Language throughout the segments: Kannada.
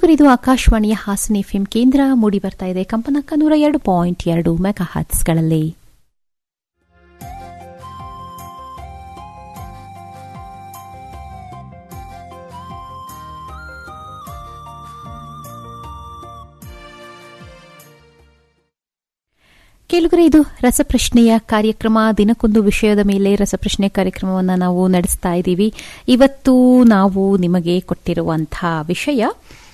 ಕೇಳುಗರಿದು ಆಕಾಶವಾಣಿಯ ಹಾಸನ ಎಫ್ಎಂ ಕೇಂದ್ರ ಮೂಡಿ ಬರ್ತಾ ಇದೆ ಕಂಪನಕ್ಕ ನೂರ ಎರಡು ಪಾಯಿಂಟ್ ಎರಡು ಮೆಗಾ ಹರ್ಟ್ಸ್ಗಳಲ್ಲಿ ಕೇಳುಗರೆ ಇದು ರಸಪ್ರಶ್ನೆಯ ಕಾರ್ಯಕ್ರಮ ದಿನಕ್ಕೊಂದು ವಿಷಯದ ಮೇಲೆ ರಸಪ್ರಶ್ನೆ ಕಾರ್ಯಕ್ರಮವನ್ನು ನಾವು ನಡೆಸ್ತಾ ಇದ್ದೀವಿ ಇವತ್ತು ನಾವು ನಿಮಗೆ ಕೊಟ್ಟಿರುವಂತಹ ವಿಷಯ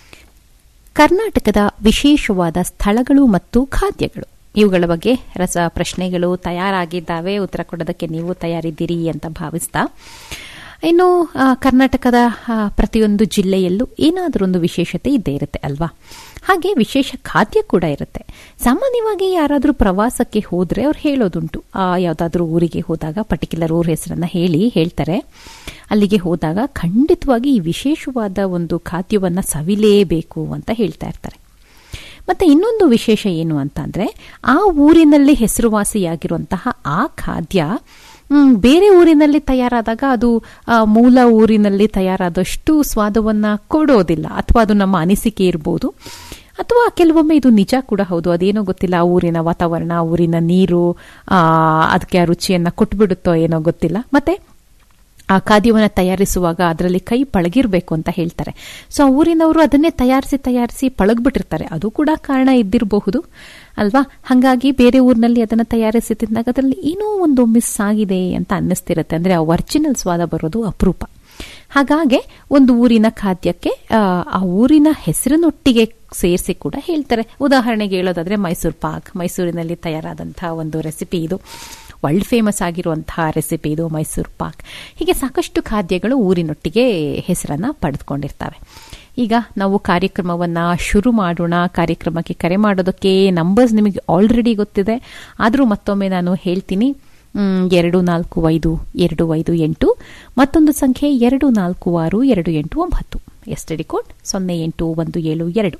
ಕರ್ನಾಟಕದ ವಿಶೇಷವಾದ ಸ್ಥಳಗಳು ಮತ್ತು ಖಾದ್ಯಗಳು ಇವುಗಳ ಬಗ್ಗೆ ರಸ ಪ್ರಶ್ನೆಗಳು ತಯಾರಾಗಿದ್ದಾವೆ ಉತ್ತರ ಕೊಡೋದಕ್ಕೆ ನೀವು ತಯಾರಿದ್ದೀರಿ ಅಂತ ಭಾವಿಸ್ತಾ ಇನ್ನು ಆ, ಕರ್ನಾಟಕದ ಆ, ಪ್ರತಿಯೊಂದು ಜಿಲ್ಲೆಯಲ್ಲೂ ಏನಾದರೂ ಒಂದು ವಿಶೇಷತೆ ಇದ್ದೇ ಇರುತ್ತೆ ಅಲ್ವಾ ಹಾಗೆ ವಿಶೇಷ ಖಾದ್ಯ ಕೂಡ ಇರುತ್ತೆ ಸಾಮಾನ್ಯವಾಗಿ ಯಾರಾದರೂ ಪ್ರವಾಸಕ್ಕೆ ಹೋದ್ರೆ ಅವ್ರು ಹೇಳೋದುಂಟು ಆ ಯಾವುದಾದ್ರೂ ಊರಿಗೆ ಹೋದಾಗ ಪರ್ಟಿಕ್ಯುಲರ್ ಊರ ಹೆಸರನ್ನ ಹೇಳಿ ಹೇಳ್ತಾರೆ ಅಲ್ಲಿಗೆ ಹೋದಾಗ ಖಂಡಿತವಾಗಿ ಈ ವಿಶೇಷವಾದ ಒಂದು ಖಾದ್ಯವನ್ನ ಸವಿಲೇಬೇಕು ಅಂತ ಹೇಳ್ತಾ ಇರ್ತಾರೆ ಮತ್ತೆ ಇನ್ನೊಂದು ವಿಶೇಷ ಏನು ಅಂತ ಅಂದ್ರೆ ಆ ಊರಿನಲ್ಲಿ ಹೆಸರುವಾಸಿಯಾಗಿರುವಂತಹ ಆ ಖಾದ್ಯ ಮ್, ಬೇರೆ ಊರಿನಲ್ಲಿ ತಯಾರಾದಾಗ ಅದು ಆ, ಮೂಲ ಊರಿನಲ್ಲಿ ತಯಾರಾದಷ್ಟು ಸ್ವಾದವನ್ನ ಕೊಡೋದಿಲ್ಲ ಅಥವಾ ಅದು ನಮ್ಮ ಅನಿಸಿಕೆ ಇರ್ಬೋದು ಅಥವಾ ಕೆಲವೊಮ್ಮೆ ಇದು ನಿಜ ಕೂಡ ಹೌದು ಅದೇನೋ ಗೊತ್ತಿಲ್ಲ ಆ ಊರಿನ ವಾತಾವರಣ ಆ ಊರಿನ ನೀರು ಆ, ಅದಕ್ಕೆ ಆ ರುಚಿಯನ್ನ ಕೊಟ್ಬಿಡುತ್ತೋ ಏನೋ ಗೊತ್ತಿಲ್ಲ ಮತ್ತೆ ಆ ಖಾದ್ಯವನ್ನು ತಯಾರಿಸುವಾಗ ಅದರಲ್ಲಿ ಕೈ ಪಳಗಿರ್ಬೇಕು ಅಂತ ಹೇಳ್ತಾರೆ ಸೊ ಆ ಊರಿನವರು ಅದನ್ನೇ ತಯಾರಿಸಿ ತಯಾರಿಸಿ ಪಳಗ್ಬಿಟ್ಟಿರ್ತಾರೆ ಅದು ಕೂಡ ಕಾರಣ ಇದ್ದಿರಬಹುದು ಅಲ್ವಾ ಹಾಗಾಗಿ ಬೇರೆ ಊರಿನಲ್ಲಿ ಅದನ್ನು ತಯಾರಿಸಿ ತಿಂದಾಗ ಅದರಲ್ಲಿ ಏನೋ ಒಂದು ಮಿಸ್ ಆಗಿದೆ ಅಂತ ಅನ್ನಿಸ್ತಿರುತ್ತೆ ಅಂದ್ರೆ ಆ ಒರಿಜಿನಲ್ ಸ್ವಾದ ಬರೋದು ಅಪರೂಪ ಹಾಗಾಗಿ ಒಂದು ಊರಿನ ಖಾದ್ಯಕ್ಕೆ ಆ, ಆ ಊರಿನ ಹೆಸರಿನೊಟ್ಟಿಗೆ ಸೇರಿಸಿ ಕೂಡ ಹೇಳ್ತಾರೆ ಉದಾಹರಣೆಗೆ ಹೇಳೋದಾದ್ರೆ ಮೈಸೂರು ಪಾಕ್ ಮೈಸೂರಿನಲ್ಲಿ ತಯಾರಾದಂತಹ ಒಂದು ರೆಸಿಪಿ ಇದು ವರ್ಲ್ಡ್ ಫೇಮಸ್ ಆಗಿರುವಂತಹ ರೆಸಿಪಿ ಇದು ಮೈಸೂರು ಪಾಕ್ ಹೀಗೆ ಸಾಕಷ್ಟು ಖಾದ್ಯಗಳು ಊರಿನೊಟ್ಟಿಗೆ ಹೆಸರನ್ನ ಪಡೆದುಕೊಂಡಿರ್ತವೆ ಈಗ ನಾವು ಕಾರ್ಯಕ್ರಮವನ್ನ ಶುರು ಮಾಡೋಣ ಕಾರ್ಯಕ್ರಮಕ್ಕೆ ಕರೆ ಮಾಡೋದಕ್ಕೆ ನಂಬರ್ಸ್ ನಿಮಗೆ ಆಲ್ರೆಡಿ ಗೊತ್ತಿದೆ ಆದರೂ ಮತ್ತೊಮ್ಮೆ ನಾನು ಹೇಳ್ತೀನಿ ಮ್, ಎರಡು ನಾಲ್ಕು ಐದು ಎರಡು ಐದು ಎಂಟು ಮತ್ತೊಂದು ಸಂಖ್ಯೆ ಎರಡು ನಾಲ್ಕು ಆರು ಎರಡು ಎಂಟು ಒಂಬತ್ತು ಎಸ್ ಡಿ ಕೋಡ್ ಸೊನ್ನೆ ಎಂಟು ಒಂದು ಏಳು ಎರಡು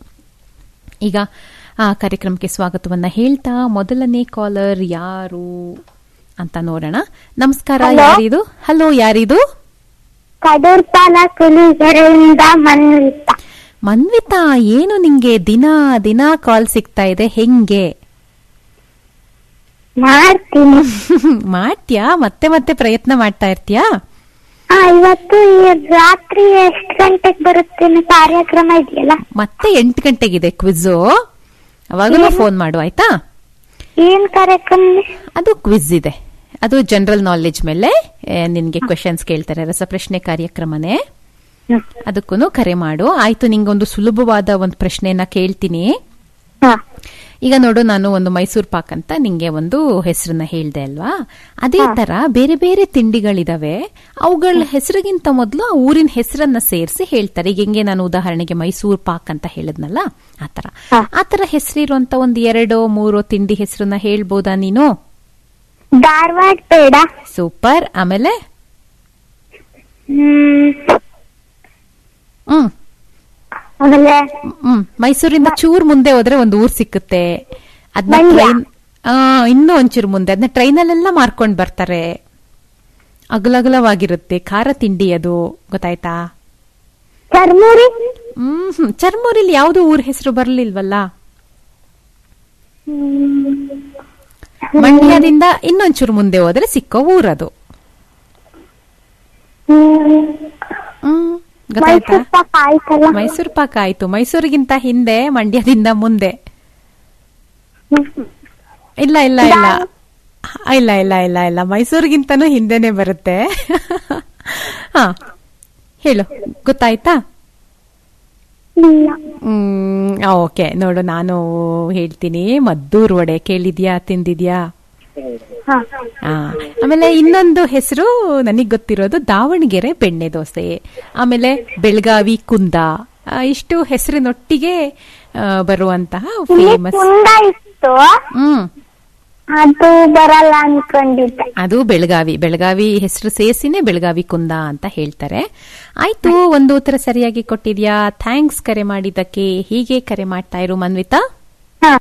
ಈಗ ಆ ಕಾರ್ಯಕ್ರಮಕ್ಕೆ ಸ್ವಾಗತವನ್ನ ಹೇಳ್ತಾ ಮೊದಲನೇ ಕಾಲರ್ ಯಾರು ಅಂತ ನೋಡೋಣ ನಮಸ್ಕಾರ Hello? ಯಾರಿದು ಹಲೋ ಯಾರಿದು ಕಡೂರ್ ತಾಲೂಕು ಇದರಿಂದ ಮನ್ವಿತ ಮನ್ವಿತಾ ಏನು ನಿಂಗೆ ದಿನ ದಿನ ಕಾಲ್ ಸಿಗ್ತಾ ಇದೆ ಹೆಂಗೆ ಮಾಡ್ತೀನಿ ಮಾಡ್ತ್ಯಾ ಮತ್ತೆ ಮತ್ತೆ ಪ್ರಯತ್ನ ಮಾಡ್ತಾ ಇರ್ತೀಯಾ ಆ ಇವತ್ತು ಈ ರಾತ್ರಿ ಎಷ್ಟು ಗಂಟೆಗೆ ಬರುತ್ತೇನೆ ಕಾರ್ಯಕ್ರಮ ಇದೆಯಲ್ಲ ಮತ್ತೆ ಎಂಟು ಗಂಟೆಗಿದೆ ಕ್ವಿಝು ಅವಾಗಲೂ ಫೋನ್ ಮಾಡು ಆಯ್ತಾ ಏನ್ ಕಾರ್ಯಕ್ರಮ ಅದು ಕ್ವಿಜ್ ಇದೆ ಅದು ಜನರಲ್ ನಾಲೆಜ್ ಮೇಲೆ ಏ, ನಿನ್ಗೆ ಕ್ವೆಶನ್ಸ್ ಕೇಳ್ತಾರೆ ರಸಪ್ರಶ್ನೆ ಕಾರ್ಯಕ್ರಮನೇ ಅದಕ್ಕೂ ಕರೆ ಮಾಡು ಆಯ್ತು ನಿಂಗೊಂದು ಸುಲಭವಾದ ಒಂದು ಪ್ರಶ್ನೆನ ಕೇಳ್ತೀನಿ ಹ ಈಗ ನೋಡು ನಾನು ಒಂದು ಮೈಸೂರು ಪಾಕ್ ಅಂತ ನಿಂಗೆ ಒಂದು ಹೆಸರನ್ನ ಹೇಳ್ದೆ ಅಲ್ವಾ ಅದೇ ತರ ಬೇರೆ ಬೇರೆ ತಿಂಡಿಗಳಿದಾವೆ ಅವುಗಳ ಹೆಸರಿಗಿಂತ ಮೊದಲು ಆ ಊರಿನ ಹೆಸರನ್ನ ಸೇರಿಸಿ ಹೇಳ್ತಾರೆ ಈಗ ಹೆಂಗೆ ನಾನು ಉದಾಹರಣೆಗೆ ಮೈಸೂರು ಪಾಕ್ ಅಂತ ಹೇಳಿದ್ನಲ್ಲ ಆತರ ಹಾ. ಆತರ ಹೆಸರಿರುವಂತ ಒಂದ್ ಎರಡೋ ಮೂರೋ ತಿಂಡಿ ಹೆಸರನ್ನ ಹೇಳ್ಬೋದಾ ನೀನು ಧಾರವಾಡ ಬೇಡ ಸೂಪರ್ ಆಮೇಲೆ ಹ್ಮ್ ಹ್ಮ್ ಆಮೇಲೆ ಹ್ಮ್ ಮೈಸೂರಿಂದ ಚೂರ್ ಮುಂದೆ ಹೋದ್ರೆ ಒಂದು ಊರ್ ಸಿಕ್ಕುತ್ತೆ ಅದನ್ನ ಮಂಡ್ಯ. ಟ್ರೈನ್ ಆ ಇನ್ನೂ ಒಂಚೂರು ಮುಂದೆ ಅದನ್ನ ಟ್ರೈನಲ್ಲೆಲ್ಲ ಮಾರ್ಕೊಂಡ್ ಬರ್ತಾರೆ ಅಗಲಗಲವಾಗಿರುತ್ತೆ ಖಾರ ತಿಂಡಿ ಅದು ಗೊತ್ತಾಯ್ತಾ ಚರ್ಮೂರಿ ಹ್ಮ್ ಹ್ಮ್. ಚರ್ಮೂರಿಲಿ ಯಾವ್ದು ಊರ್ ಹೆಸರು ಬರ್ಲಿಲ್ವಲ್ಲ ಮಂಡ್ಯದಿಂದ ಇನ್ನೊಂಚೂರು ಮುಂದೆ ಹೋದ್ರೆ ಸಿಕ್ಕೋ ಊರದು ಹ್ಮ್ ಹ್ಮ್ ಗೊತ್ತಾಯ್ತಾ ಮೈಸೂರ್ ಪಾಕ್ ಆಯ್ತಲ್ಲ ಮೈಸೂರು ಪಾಕ ಆಯ್ತು ಮೈಸೂರಿಗಿಂತ ಹಿಂದೆ ಮಂಡ್ಯದಿಂದ ಮುಂದೆ ಹ್ಮ್. ಇಲ್ಲ ಇಲ್ಲ ಇಲ್ಲ ಇಲ್ಲ ಇಲ್ಲ ಇಲ್ಲ ಇಲ್ಲ ಮೈಸೂರಿಗಿಂತನೂ ಹಿಂದೆನೆ ಬರುತ್ತೆ ಹಾ ಹೇಳು ಗೊತ್ತಾಯ್ತಾ ಇಲ್ಲ ಹ್ಮ್ ಓಕೆ ನೋಡು ನಾನು ಹೇಳ್ತೀನಿ ಮದ್ದೂರ್ ವಡೆ ಕೇಳಿದ್ಯಾ ತಿಂದಿದ್ಯಾ ಹ ಆ, ಆಮೇಲೆ ಇನ್ನೊಂದು ಹೆಸರು ನನಗ್ ಗೊತ್ತಿರೋದು ದಾವಣಗೆರೆ ಬೆಣ್ಣೆ ದೋಸೆ ಆಮೇಲೆ ಬೆಳಗಾವಿ ಕುಂದ ಆ, ಇಷ್ಟು ಹೆಸರಿನೊಟ್ಟಿಗೆ ಆ, ಬರುವಂತಹ ಇಲ್ಲಿ ಫೇಮಸ್ ಕುಂದ ಇತ್ತು ಹ್ಮ್ ಅದು ಬರಲ್ಲ ಅನ್ಕೊಂಡಿದ್ದೆ ಅದು ಬೆಳಗಾವಿ ಬೆಳಗಾವಿ ಹೆಸರು ಸೇರಿಸಿನೇ ಬೆಳಗಾವಿ ಕುಂದ ಅಂತ ಹೇಳ್ತಾರೆ ಆಯ್ತು ಒಂದು ಉತ್ತರ ಸರಿಯಾಗಿ ಕೊಟ್ಟಿದ್ಯಾ ಥ್ಯಾಂಕ್ಸ್ ಕರೆ ಮಾಡಿದ್ದಕ್ಕೆ ಹೀಗೆ ಕರೆ ಮಾಡ್ತಾ ಇರು ಮನ್ವಿತಾ ಹ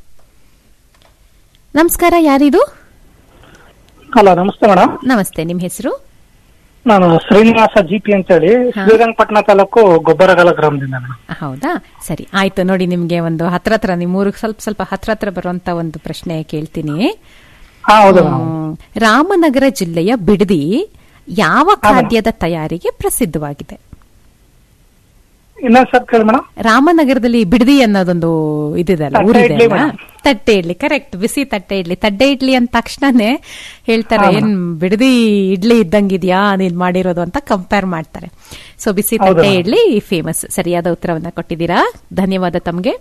ನಮಸ್ಕಾರ ಯಾರಿದು ಹಲೋ ನಮಸ್ತೆ ಮೇಡಮ್ ನಮಸ್ತೆ ನಿಮ್ ಹೆಸರು ನಾನು ಶ್ರೀನಿವಾಸ ಜಿ ಪಿ ಅಂತೇಳಿ ಶ್ರೀರಂಗಪಟ್ಟಣ ತಾಲೂಕು ಗೊಬ್ಬರಗಾಲ ಗ್ರಾಮದಿಂದ ಮೇಡಮ್ ಹೌದಾ ಸರಿ ಆಯ್ತು ನೋಡಿ ನಿಮ್ಗೆ ಒಂದು ಹತ್ರ ಹತ್ರ ನಿಮ್ಮೂರಿಗೆ ಸ್ವಲ್ಪ ಸ್ವಲ್ಪ ಹತ್ರ ಹತ್ರ ಬರುವಂತ ಒಂದು ಪ್ರಶ್ನೆ ಕೇಳ್ತೀನಿ ಹಾ ಹೌದು ಮೇಡಮ್ ಹ್ಮ್. ರಾಮನಗರ ಜಿಲ್ಲೆಯ ಬಿಡದಿ ಯಾವ ಖಾದ್ಯದ ತಯಾರಿಗೆ ಪ್ರಸಿದ್ಧವಾಗಿದೆ ಇನ್ನೊಂದ್ ಸರ್ ಕೇಳಿ ಮೇಡಮ್ ರಾಮನಗರದಲ್ಲಿ ಬಿಡದಿ ಅನ್ನೋದೊಂದು ಇದಿದೆಲ್ಲ ತಟ್ಟೆ ಊರಿದೆ ಇಡ್ಲಿ ಅಲ್ಲ? ಮೇಡಮ್. ತಟ್ಟೆ ಇಡ್ಲಿ ಕರೆಕ್ಟ್ ಬಿಸಿ ತಟ್ಟೆ ಇಡ್ಲಿ ತಟ್ಟೆ ಇಡ್ಲಿ ಅಂದ ತಕ್ಷಣನೇ ಹೇಳ್ತಾರೆ ಏನ್ ಬಿಡದಿ ಇಡ್ಲಿ ಇದ್ದಂಗಿದ್ಯಾ ನೀನ್ ಮಾಡಿರೋದು ಅಂತ ಕಂಪೇರ್ ಮಾಡ್ತಾರೆ ಸೊ ಬಿಸಿ ಹೌದು ತಟ್ಟೆ ಮೇಡಮ್. ಇಡ್ಲಿ ಫೇಮಸ್ ಸರಿಯಾದ ಉತ್ತರವನ್ನ ಕೊಟ್ಟಿದ್ದೀರಾ ಧನ್ಯವಾದ ತಮ್ಗೆ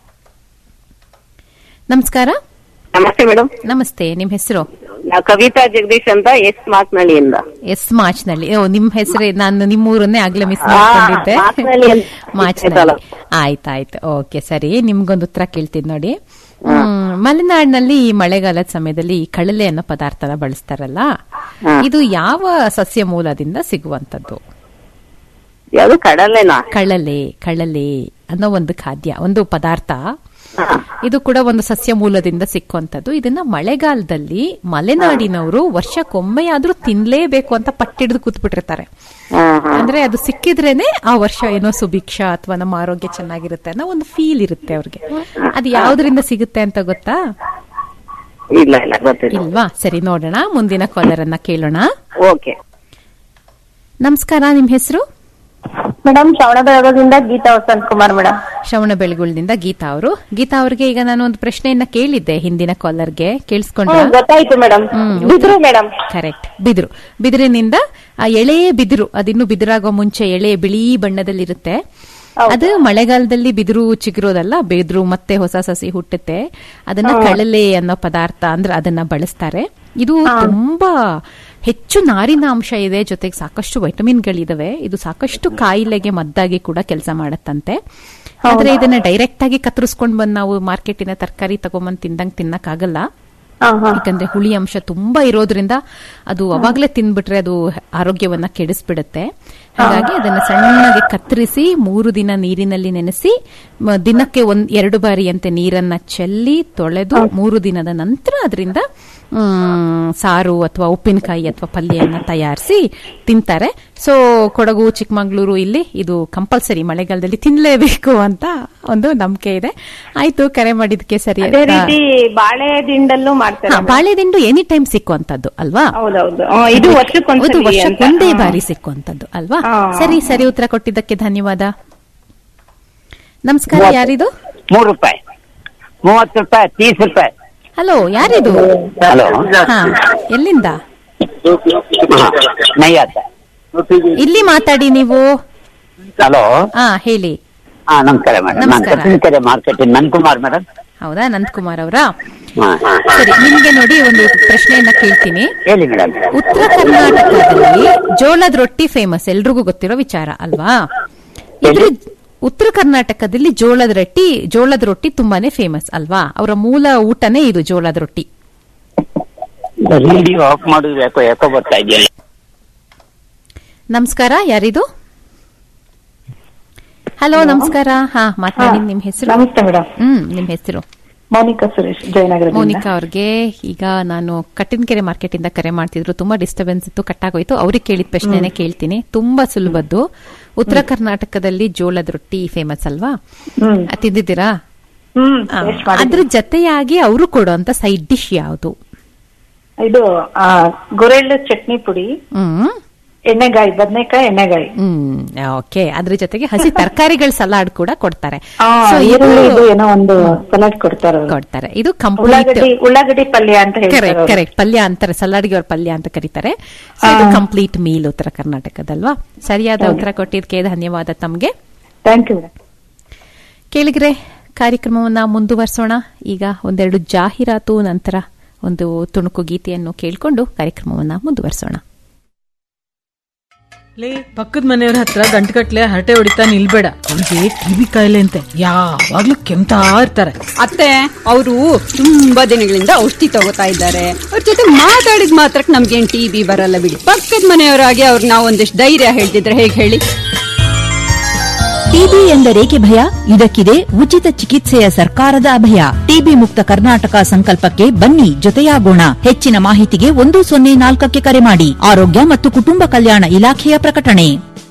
ನಮಸ್ಕಾರ ನಮಸ್ತೆ ಮೇಡಮ್ ನಮಸ್ತೆ ನಿಮ್ ಹೆಸರು ನಾವು ಕವಿತಾ ಜಗದೀಶ್ ಅಂತ ಎಸ್ ಮಾತ್ನಳ್ಳಿಯಿಂದ ಎಸ್ ಮಾರ್ಚ್ನಲ್ಲಿ ಓ ನಿಮ್ ಹೆಸರು ನಾನು ನಿಮ್ಮೂರನ್ನೇ ಆಗ್ಲೇ ಮಿಸ್ ಆ, ಮಾಡ್ಕೊಂಡಿದ್ದೆ ಮಾರ್ಚ್ನಲ್ಲಿ ಅಂತ. ಮಾರ್ಚ್ನಲ್ಲಿ ಆಯ್ತಾಯ್ತು ಓಕೆ ಸರಿ ನಿಮ್ಗೊಂದು ಉತ್ತರ ಕೇಳ್ತೀನಿ ನೋಡಿ ಹ್ಮ್, ಮಲೆನಾಡಿನಲ್ಲಿ ಈ ಮಳೆಗಾಲದ ಸಮಯದಲ್ಲಿ ಈ ಕಳಲೆ ಅನ್ನೋ ಪದಾರ್ಥನ ಬಳಸ್ತಾರಲ್ಲ ಇದು ಯಾವ ಸಸ್ಯ ಮೂಲದಿಂದ ಸಿಗುವಂತದ್ದು ಯಾವ್ದು ಕಡಲೆನಾ ಕಳಲೆ ಕಳಲೆ ಅನ್ನೋ ಒಂದು ಖಾದ್ಯ ಒಂದು ಪದಾರ್ಥ ಹಾ. ಇದು ಕೂಡ ಒಂದು ಸಸ್ಯ ಮೂಲದಿಂದ ಸಿಕ್ಕುವಂತದ್ದು ಇದನ್ನ ಮಳೆಗಾಲದಲ್ಲಿ ಮಲೆನಾಡಿನವರು ವರ್ಷಕ್ಕೊಮ್ಮೆಯಾದ್ರೂ ತಿನ್ಲೇಬೇಕು ಅಂತ ಪಟ್ಟಿಡಿದು ಕೂತ್ಬಿಟ್ಟಿರ್ತಾರೆ ಹಾ, ಹಾ. ಅಂದ್ರೆ ಅದು ಸಿಕ್ಕಿದ್ರೇನೆ ಆ ವರ್ಷ ಏನೋ ಸುಭಿಕ್ಷ ಅಥವಾ ನಮ್ಮ ಆರೋಗ್ಯ ಚೆನ್ನಾಗಿರುತ್ತೆ ಅನ್ನೋ ಒಂದು ಫೀಲ್ ಇರುತ್ತೆ ಅವ್ರಿಗೆ ಅದು ಯಾವ್ದ್ರಿಂದ ಸಿಗುತ್ತೆ ಅಂತ ಗೊತ್ತಾ ಇಲ್ಲ ಇಲ್ಲ ಗೊತ್ತಿಲ್ಲ ಇಲ್ವಾ ಸರಿ ನೋಡೋಣ ಮುಂದಿನ ಕಾಲರ್ ಅನ್ನ ಕೇಳೋಣ ಓಕೆ ನಮಸ್ಕಾರ ನಿಮ್ ಹೆಸರು ಮೇಡಮ್ ಶ್ರವಣಬೆಳಗೊಳದಿಂದ ಗೀತಾ ವಸಂತ್ ಕುಮಾರ್ ಮೇಡಮ್ ಶ್ರವಣ ಬೆಳಗುಳದಿಂದ ಗೀತಾ ಅವರು ಗೀತಾ ಅವರಿಗೆ ಈಗ ನಾನು ಒಂದು ಪ್ರಶ್ನೆಯನ್ನ ಕೇಳಿದ್ದೆ ಹಿಂದಿನ ಕಾಲರ್ಗೆ ಕೇಳಿಸ್ಕೊಂಡ್ರ ಗೊತ್ತಾಯ್ತು ಮೇಡಮ್ ಹ್ಮ್. ಬಿದ್ರು ಮೇಡಮ್ ಕರೆಕ್ಟ್ ಬಿದಿರು ಬಿದಿರಿನಿಂದ ಆ ಎಳೆ ಬಿದಿರು ಅದಿನ್ನು ಬಿದಿರಾಗೋ ಮುಂಚೆ ಎಳೆ ಬಿಳಿ ಬಣ್ಣದಲ್ಲಿರುತ್ತೆ ಅದು ಮಳೆಗಾಲದಲ್ಲಿ ಬಿದಿರು ಚಿಗುರೋದಲ್ಲ ಬಿದಿರು ಮತ್ತೆ ಹೊಸ ಸಸಿ ಹುಟ್ಟುತ್ತೆ ಅದನ್ನ ಕಳಲೆ ಅನ್ನೋ ಪದಾರ್ಥ ಅಂದ್ರೆ ಅದನ್ನ ಬಳಸ್ತಾರೆ ಇದು ತುಂಬಾ ಹೆಚ್ಚು ನಾರಿನಾಂಶ ಇದೆ ಜೊತೆಗೆ ಸಾಕಷ್ಟು ವೈಟಮಿನ್ಗಳಿದಾವೆ ಇದು ಸಾಕಷ್ಟು ಕಾಯಿಲೆಗೆ ಮದ್ದಾಗಿ ಕೂಡ ಕೆಲಸ ಮಾಡತ್ತಂತೆ ಆದ್ರೆ ಇದನ್ನ ಡೈರೆಕ್ಟ್ ಆಗಿ ಕತ್ತರಿಸ್ಕೊಂಡ್ ಬಂದ್ ನಾವು ಮಾರ್ಕೆಟಿನ ತರಕಾರಿ ತಗೊಂಬಂದ್ ತಿಂದಂಗ್ ತಿನ್ನಕ್ಕಾಗಲ್ಲ ಹಾ ಹಾ ಯಾಕಂದ್ರೆ ಹುಳಿ ಅಂಶ ತುಂಬಾ ಇರೋದ್ರಿಂದ ಅದು ಅವಾಗ್ಲೇ ತಿನ್ಬಿಟ್ರೆ ಅದು ಆರೋಗ್ಯವನ್ನ ಕೆಡಿಸ್ಬಿಡುತ್ತೆ ಹಾಗಾಗಿ ಅದನ್ನ ಸಣ್ಣಗೆ ಕತ್ತರಿಸಿ ಮೂರು ದಿನ ನೀರಿನಲ್ಲಿ ನೆನೆಸಿ ಮ- ದಿನಕ್ಕೆ ಒಂದ್ ಎರಡು ಬಾರಿ ಅಂತೆ ನೀರನ್ನ ಚೆಲ್ಲಿ ತೊಳೆದು ಮೂರು ದಿನದ ನಂತರ ಅದರಿಂದ ಸಾರು ಅಥವಾ ಉಪ್ಪಿನಕಾಯಿ ಅಥವಾ ಪಲ್ಯನ ತಯಾರಿಸಿ ತಿಂತಾರೆ ಸೊ ಕೊಡಗು ಚಿಕ್ಕಮಂಗ್ಳೂರು ಇಲ್ಲಿ ಇದು ಕಂಪಲ್ಸರಿ ಮಳೆಗಾಲದಲ್ಲಿ ತಿನ್ಲೇಬೇಕು ಅಂತ ಒಂದು ನಂಬಿಕೆ ಇದೆ ಆಯ್ತು ಕರೆ ಮಾಡಿದ್ಕೆ ಸರಿ ಅದೇ ರೀತಿ ಬಾಳೆ ದಿಂಡಲ್ಲೂ ಮಾಡ್ತಾರೆ ಹಾ, ಬಾಳೆದಿಂಡು ಎನಿ ಟೈಮ್ ಸಿಕ್ಕುವಂತದ್ದು ಅಲ್ವಾ ಹೌದೌದು ಆ, ಇದು ಹೌದು ವರ್ಷಕ್ಕೊಂದ್ಸಲಿ ಅಂತ. ವರ್ಷಕ್ಕೊಂದೇ ಹಾ. ಬಾರಿ ಸಿಕ್ಕುವಂತದ್ದು ಅಲ್ವಾ ಹಾ. ಸರಿ ಸರಿ ಉತ್ತರ ಕೊಟ್ಟಿದ್ದಕ್ಕೆ ಧನ್ಯವಾದ ನಮಸ್ಕಾರ ಯಾರಿದು ಮೂರು ರೂಪಾಯಿ ಮೂವತ್ತು ರೂಪಾಯಿ ತೀಸ್ ರೂಪಾಯಿ ಹಲೋ ಯಾರಿದು ಹಲೋ ಹಾ ಎಲ್ಲಿಂದ ನೈಯಾತ ಇಲ್ಲಿ ಮಾತಾಡಿ ನೀವು ಹಲೋ ಹಾ ಹೇಳಿ ಹಾ ನಮಸ್ಕಾರ ಮೇಡಮ್ ನಾನು ನಮಸ್ಕಾರ. ಕಟ್ಟಿನಕೆರೆ ಮಾರ್ಕೆಟ್ ನನ್ಕುಮಾರ್ ಮೇಡಮ್ ಹೌದಾ ನಂದಕುಮಾರ್ ಅವರಾ ಹಾ ಸರಿ ನಿಮ್ಗೆ ನೋಡಿ ಒಂದು ಪ್ರಶ್ನೆಯನ್ನ ಕೇಳ್ತೀನಿ ಹೇಳಿ ಮೇಡಮ್ ಉತ್ತರ ಕರ್ನಾಟಕದಲ್ಲಿ ಜೋಳದ ರೊಟ್ಟಿ ಫೇಮಸ್ ಎಲ್ರಿಗೂ ಗೊತ್ತಿರೋ ವಿಚಾರ ಅಲ್ವಾ ಇದ್ರ ಉತ್ತರ ಕರ್ನಾಟಕದಲ್ಲಿ ಜೋಳದ ರೊಟ್ಟಿ ಜೋಳದ ರೊಟ್ಟಿ ತುಂಬಾನೇ ಫೇಮಸ್ ಅಲ್ವಾ ಅವರ ಮೂಲ ಊಟನೇ ಇದು ಜೋಳದ ರೊಟ್ಟಿ ರೇಡಿಯೋ ಆಫ್ ಮಾಡುದು ಯಾಕೋ ಯಾಕೋ ಬರ್ತಾ ಇದೆಯಲ್ಲ ನಮಸ್ಕಾರ ಯಾರಿದು ಹಲೋ ನಮಸ್ಕಾರ ಹಾ ಮಾತಾಡಿ ನಿಮ್ ಹೆಸರು ನಮಸ್ತೆ ಮೇಡಮ್ ಹ್ಮ್ ನಿಮ್ ಹೆಸರು ಮೋನಿಕಾ ಸುರೇಶ್ ಜಯನಗರ ಮೋನಿಕಾ ಅವ್ರಿಗೆ ಈಗ ನಾನು ಕಟ್ಟಿನಕೆರೆ ಮಾರ್ಕೆಟ್ ಇಂದ ಕರೆ ಮಾಡ್ತಿದ್ರು ತುಂಬಾ ಡಿಸ್ಟರ್ಬೆನ್ಸ್ ಇತ್ತು ಕಟ್ಟಾಗೋಯ್ತು ಅವ್ರಿಗೆ ಕೇಳಿದ ಪ್ರಶ್ನೆನೆ ಕೇಳ್ತೀನಿ ತುಂಬಾ ಸುಲಭದ್ದು ಉತ್ತರ ಕರ್ನಾಟಕದಲ್ಲಿ ಜೋಳದ ರೊಟ್ಟಿ ಫೇಮಸ್ ಅಲ್ವಾ ಹ್ಮ್ ಅದ್ ತಿಂದಿದ್ದೀರಾ ಹ್ಮ್ ಆ, taste ಮಾಡಿದ್ದೀನಿ. ಅದ್ರ ಜೊತೆಯಾಗಿ ಅವರು ಕೊಡುವಂತ ಸೈಡ್ ಡಿಶ್ ಯಾವುದು ಇದು ಆ, ಗುರೆಳ್ಳು ಚಟ್ನಿ ಪುಡಿ ಹ್ಮ್ ಎಣ್ಣೆಗಾಯಿ ಬದನೆಕಾಯಿ ಎಣ್ಣೆಗಾಯಿ ಹ್ಮ್ ಓಕೆ ಅದ್ರ ಜೊತೆಗೆ ಹಸಿ ತರಕಾರಿಗಳ ಸಲಾಡ್ ಕೂಡ ಕೊಡ್ತಾರೆ ಆ, So, ಇದು ಈರುಳ್ಳಿ ಇದು ಏನೋ ಒಂದು ಸಲಾಡ್ ಕೊಡ್ತಾರೆ ಅವ್ರು. ಕೊಡ್ತಾರೆ ಇದು ಕಂಪ್ಲೀಟ್ ಉಳ್ಳಾಗಡ್ಡಿ ಉಳ್ಳಾಗಡ್ಡಿ ಪಲ್ಯ ಅಂತ ಹೇಳ್ತಾರೆ ಕರೆಕ್ಟ್ ಅವ್ರು. ಕರೆಕ್ಟ್ ಪಲ್ಯ ಅಂತಾರೆ ಸಲಾಡ್ಗೆ ಅವ್ರ ಪಲ್ಯ ಅಂತ ಕರೀತಾರೆ So, ಇದು ಕಂಪ್ಲೀಟ್ ಮೀಲ್ ಉತ್ತರ ಕರ್ನಾಟಕದಲ್ವಾ ಸರಿಯಾದ ಉತ್ತರ ಕೊಟ್ಟಿದ್ದಕ್ಕೆ ಧನ್ಯವಾದ ತಮ್ಗೆ ಥ್ಯಾಂಕ್ ಯು ಕೇಳಿಗ್ರೆ ಕಾರ್ಯಕ್ರಮವನ್ನ ಮುಂದುವರಿಸೋಣ ಈಗ ಒಂದೆರಡು ಜಾಹೀರಾತು ನಂತರ ಒಂದು ತುಣುಕು ಗೀತೆಯನ್ನು ಕೇಳಿಕೊಂಡು ಕಾರ್ಯಕ್ರಮವನ್ನ ಮುಂದುವರಿಸೋಣ ಲೇ ಪಕ್ಕದ ಮನೆಯವ್ರ ಹತ್ರ ಗಂಟುಗಟ್ಲೆ ಹರಟೆ ಹೊಡಿತಾ ನಿಲ್ಬೇಡ ಅವ್ರಿಗೆ ಟಿವಿ ಕಾಯಿಲೆ ಅಂತೆ ಯಾವಾಗ್ಲೂ ಕೆಮ್ತಾ ಇರ್ತಾರೆ ಅತ್ತೆ ಅವರು ತುಂಬಾ ದಿನಗಳಿಂದ ಔಷಧಿ ತಗೋತಾ ಇದ್ದಾರೆ ಅವ್ರ ಜೊತೆ ಮಾತಾಡಿದ ಮಾತ್ರಕ್ಕೆ ನಮ್ಗೇನ್ ಟಿವಿ ಬರಲ್ಲ ಬಿಡಿ ಪಕ್ಕದ ಮನೆಯವರಾಗಿ ಅವ್ರಿಗೆ ನಾವು ಒಂದಿಷ್ಟು ಧೈರ್ಯ ಹೇಳ್ತಿದ್ರೆ ಹೇಗೆ ಹೇಳಿ ಟಿಬಿ ಎಂದರೇಕೆ ಭಯ ಇದಕ್ಕಿದೆ ಉಚಿತ ಚಿಕಿತ್ಸೆಯ ಸರ್ಕಾರದ ಅಭಯ ಟಿಬಿ ಮುಕ್ತ ಕರ್ನಾಟಕ ಸಂಕಲ್ಪಕ್ಕೆ ಬನ್ನಿ ಜೊತೆಯಾಗೋಣ ಹೆಚ್ಚಿನ ಮಾಹಿತಿಗೆ ಒಂದು ಸೊನ್ನೆ ನಾಲ್ಕಕ್ಕೆ ಕರೆ ಮಾಡಿ ಆರೋಗ್ಯ ಮತ್ತು ಕುಟುಂಬ ಕಲ್ಯಾಣ ಇಲಾಖೆಯ ಪ್ರಕಟಣೆ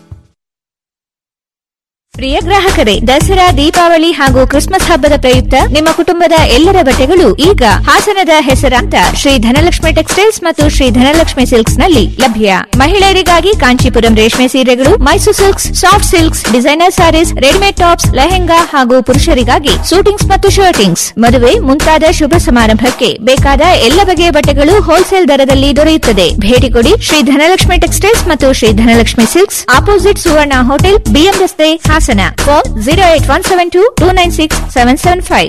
ಪ್ರಿಯ ಗ್ರಾಹಕರೇ ದಸರಾ ದೀಪಾವಳಿ ಹಾಗೂ ಕ್ರಿಸ್ಮಸ್ ಹಬ್ಬದ ಪ್ರಯುಕ್ತ ನಿಮ್ಮ ಕುಟುಂಬದ ಎಲ್ಲರ ಬಟ್ಟೆಗಳು ಈಗ ಹಾಸನದ ಹೆಸರಾಂತ ಶ್ರೀ ಧನಲಕ್ಷ್ಮಿ ಟೆಕ್ಸ್ಟೈಲ್ಸ್ ಮತ್ತು ಶ್ರೀ ಧನಲಕ್ಷ್ಮಿ ಸಿಲ್ಕ್ಸ್ ನಲ್ಲಿ ಲಭ್ಯ ಮಹಿಳೆಯರಿಗಾಗಿ ಕಾಂಚೀಪುರಂ ರೇಷ್ಮೆ ಸೀರೆಗಳು Mysuru silks soft silks designer sarees readymade tops lehenga ಹಾಗೂ ಪುರುಷರಿಗಾಗಿ ಸೂಟಿಂಗ್ಸ್ ಮತ್ತು ಶರ್ಟಿಂಗ್ಸ್ ಮದುವೆ ಮುಂತಾದ ಶುಭ ಸಮಾರಂಭಕ್ಕೆ ಬೇಕಾದ ಎಲ್ಲ ಬಗೆಯ ಬಟ್ಟೆಗಳು ಹೋಲ್ಸೇಲ್ ದರದಲ್ಲಿ ದೊರೆಯುತ್ತದೆ ಭೇಟಿ ಕೊಡಿ ಶ್ರೀ ಧನಲಕ್ಷ್ಮಿ ಟೆಕ್ಸ್ಟೈಲ್ಸ್ ಮತ್ತು Shri Dhanalakshmi silks opposite Suvarna hotel BM ರಸ್ತೆ Hassan phone zero eight one seven two two nine six seven seven five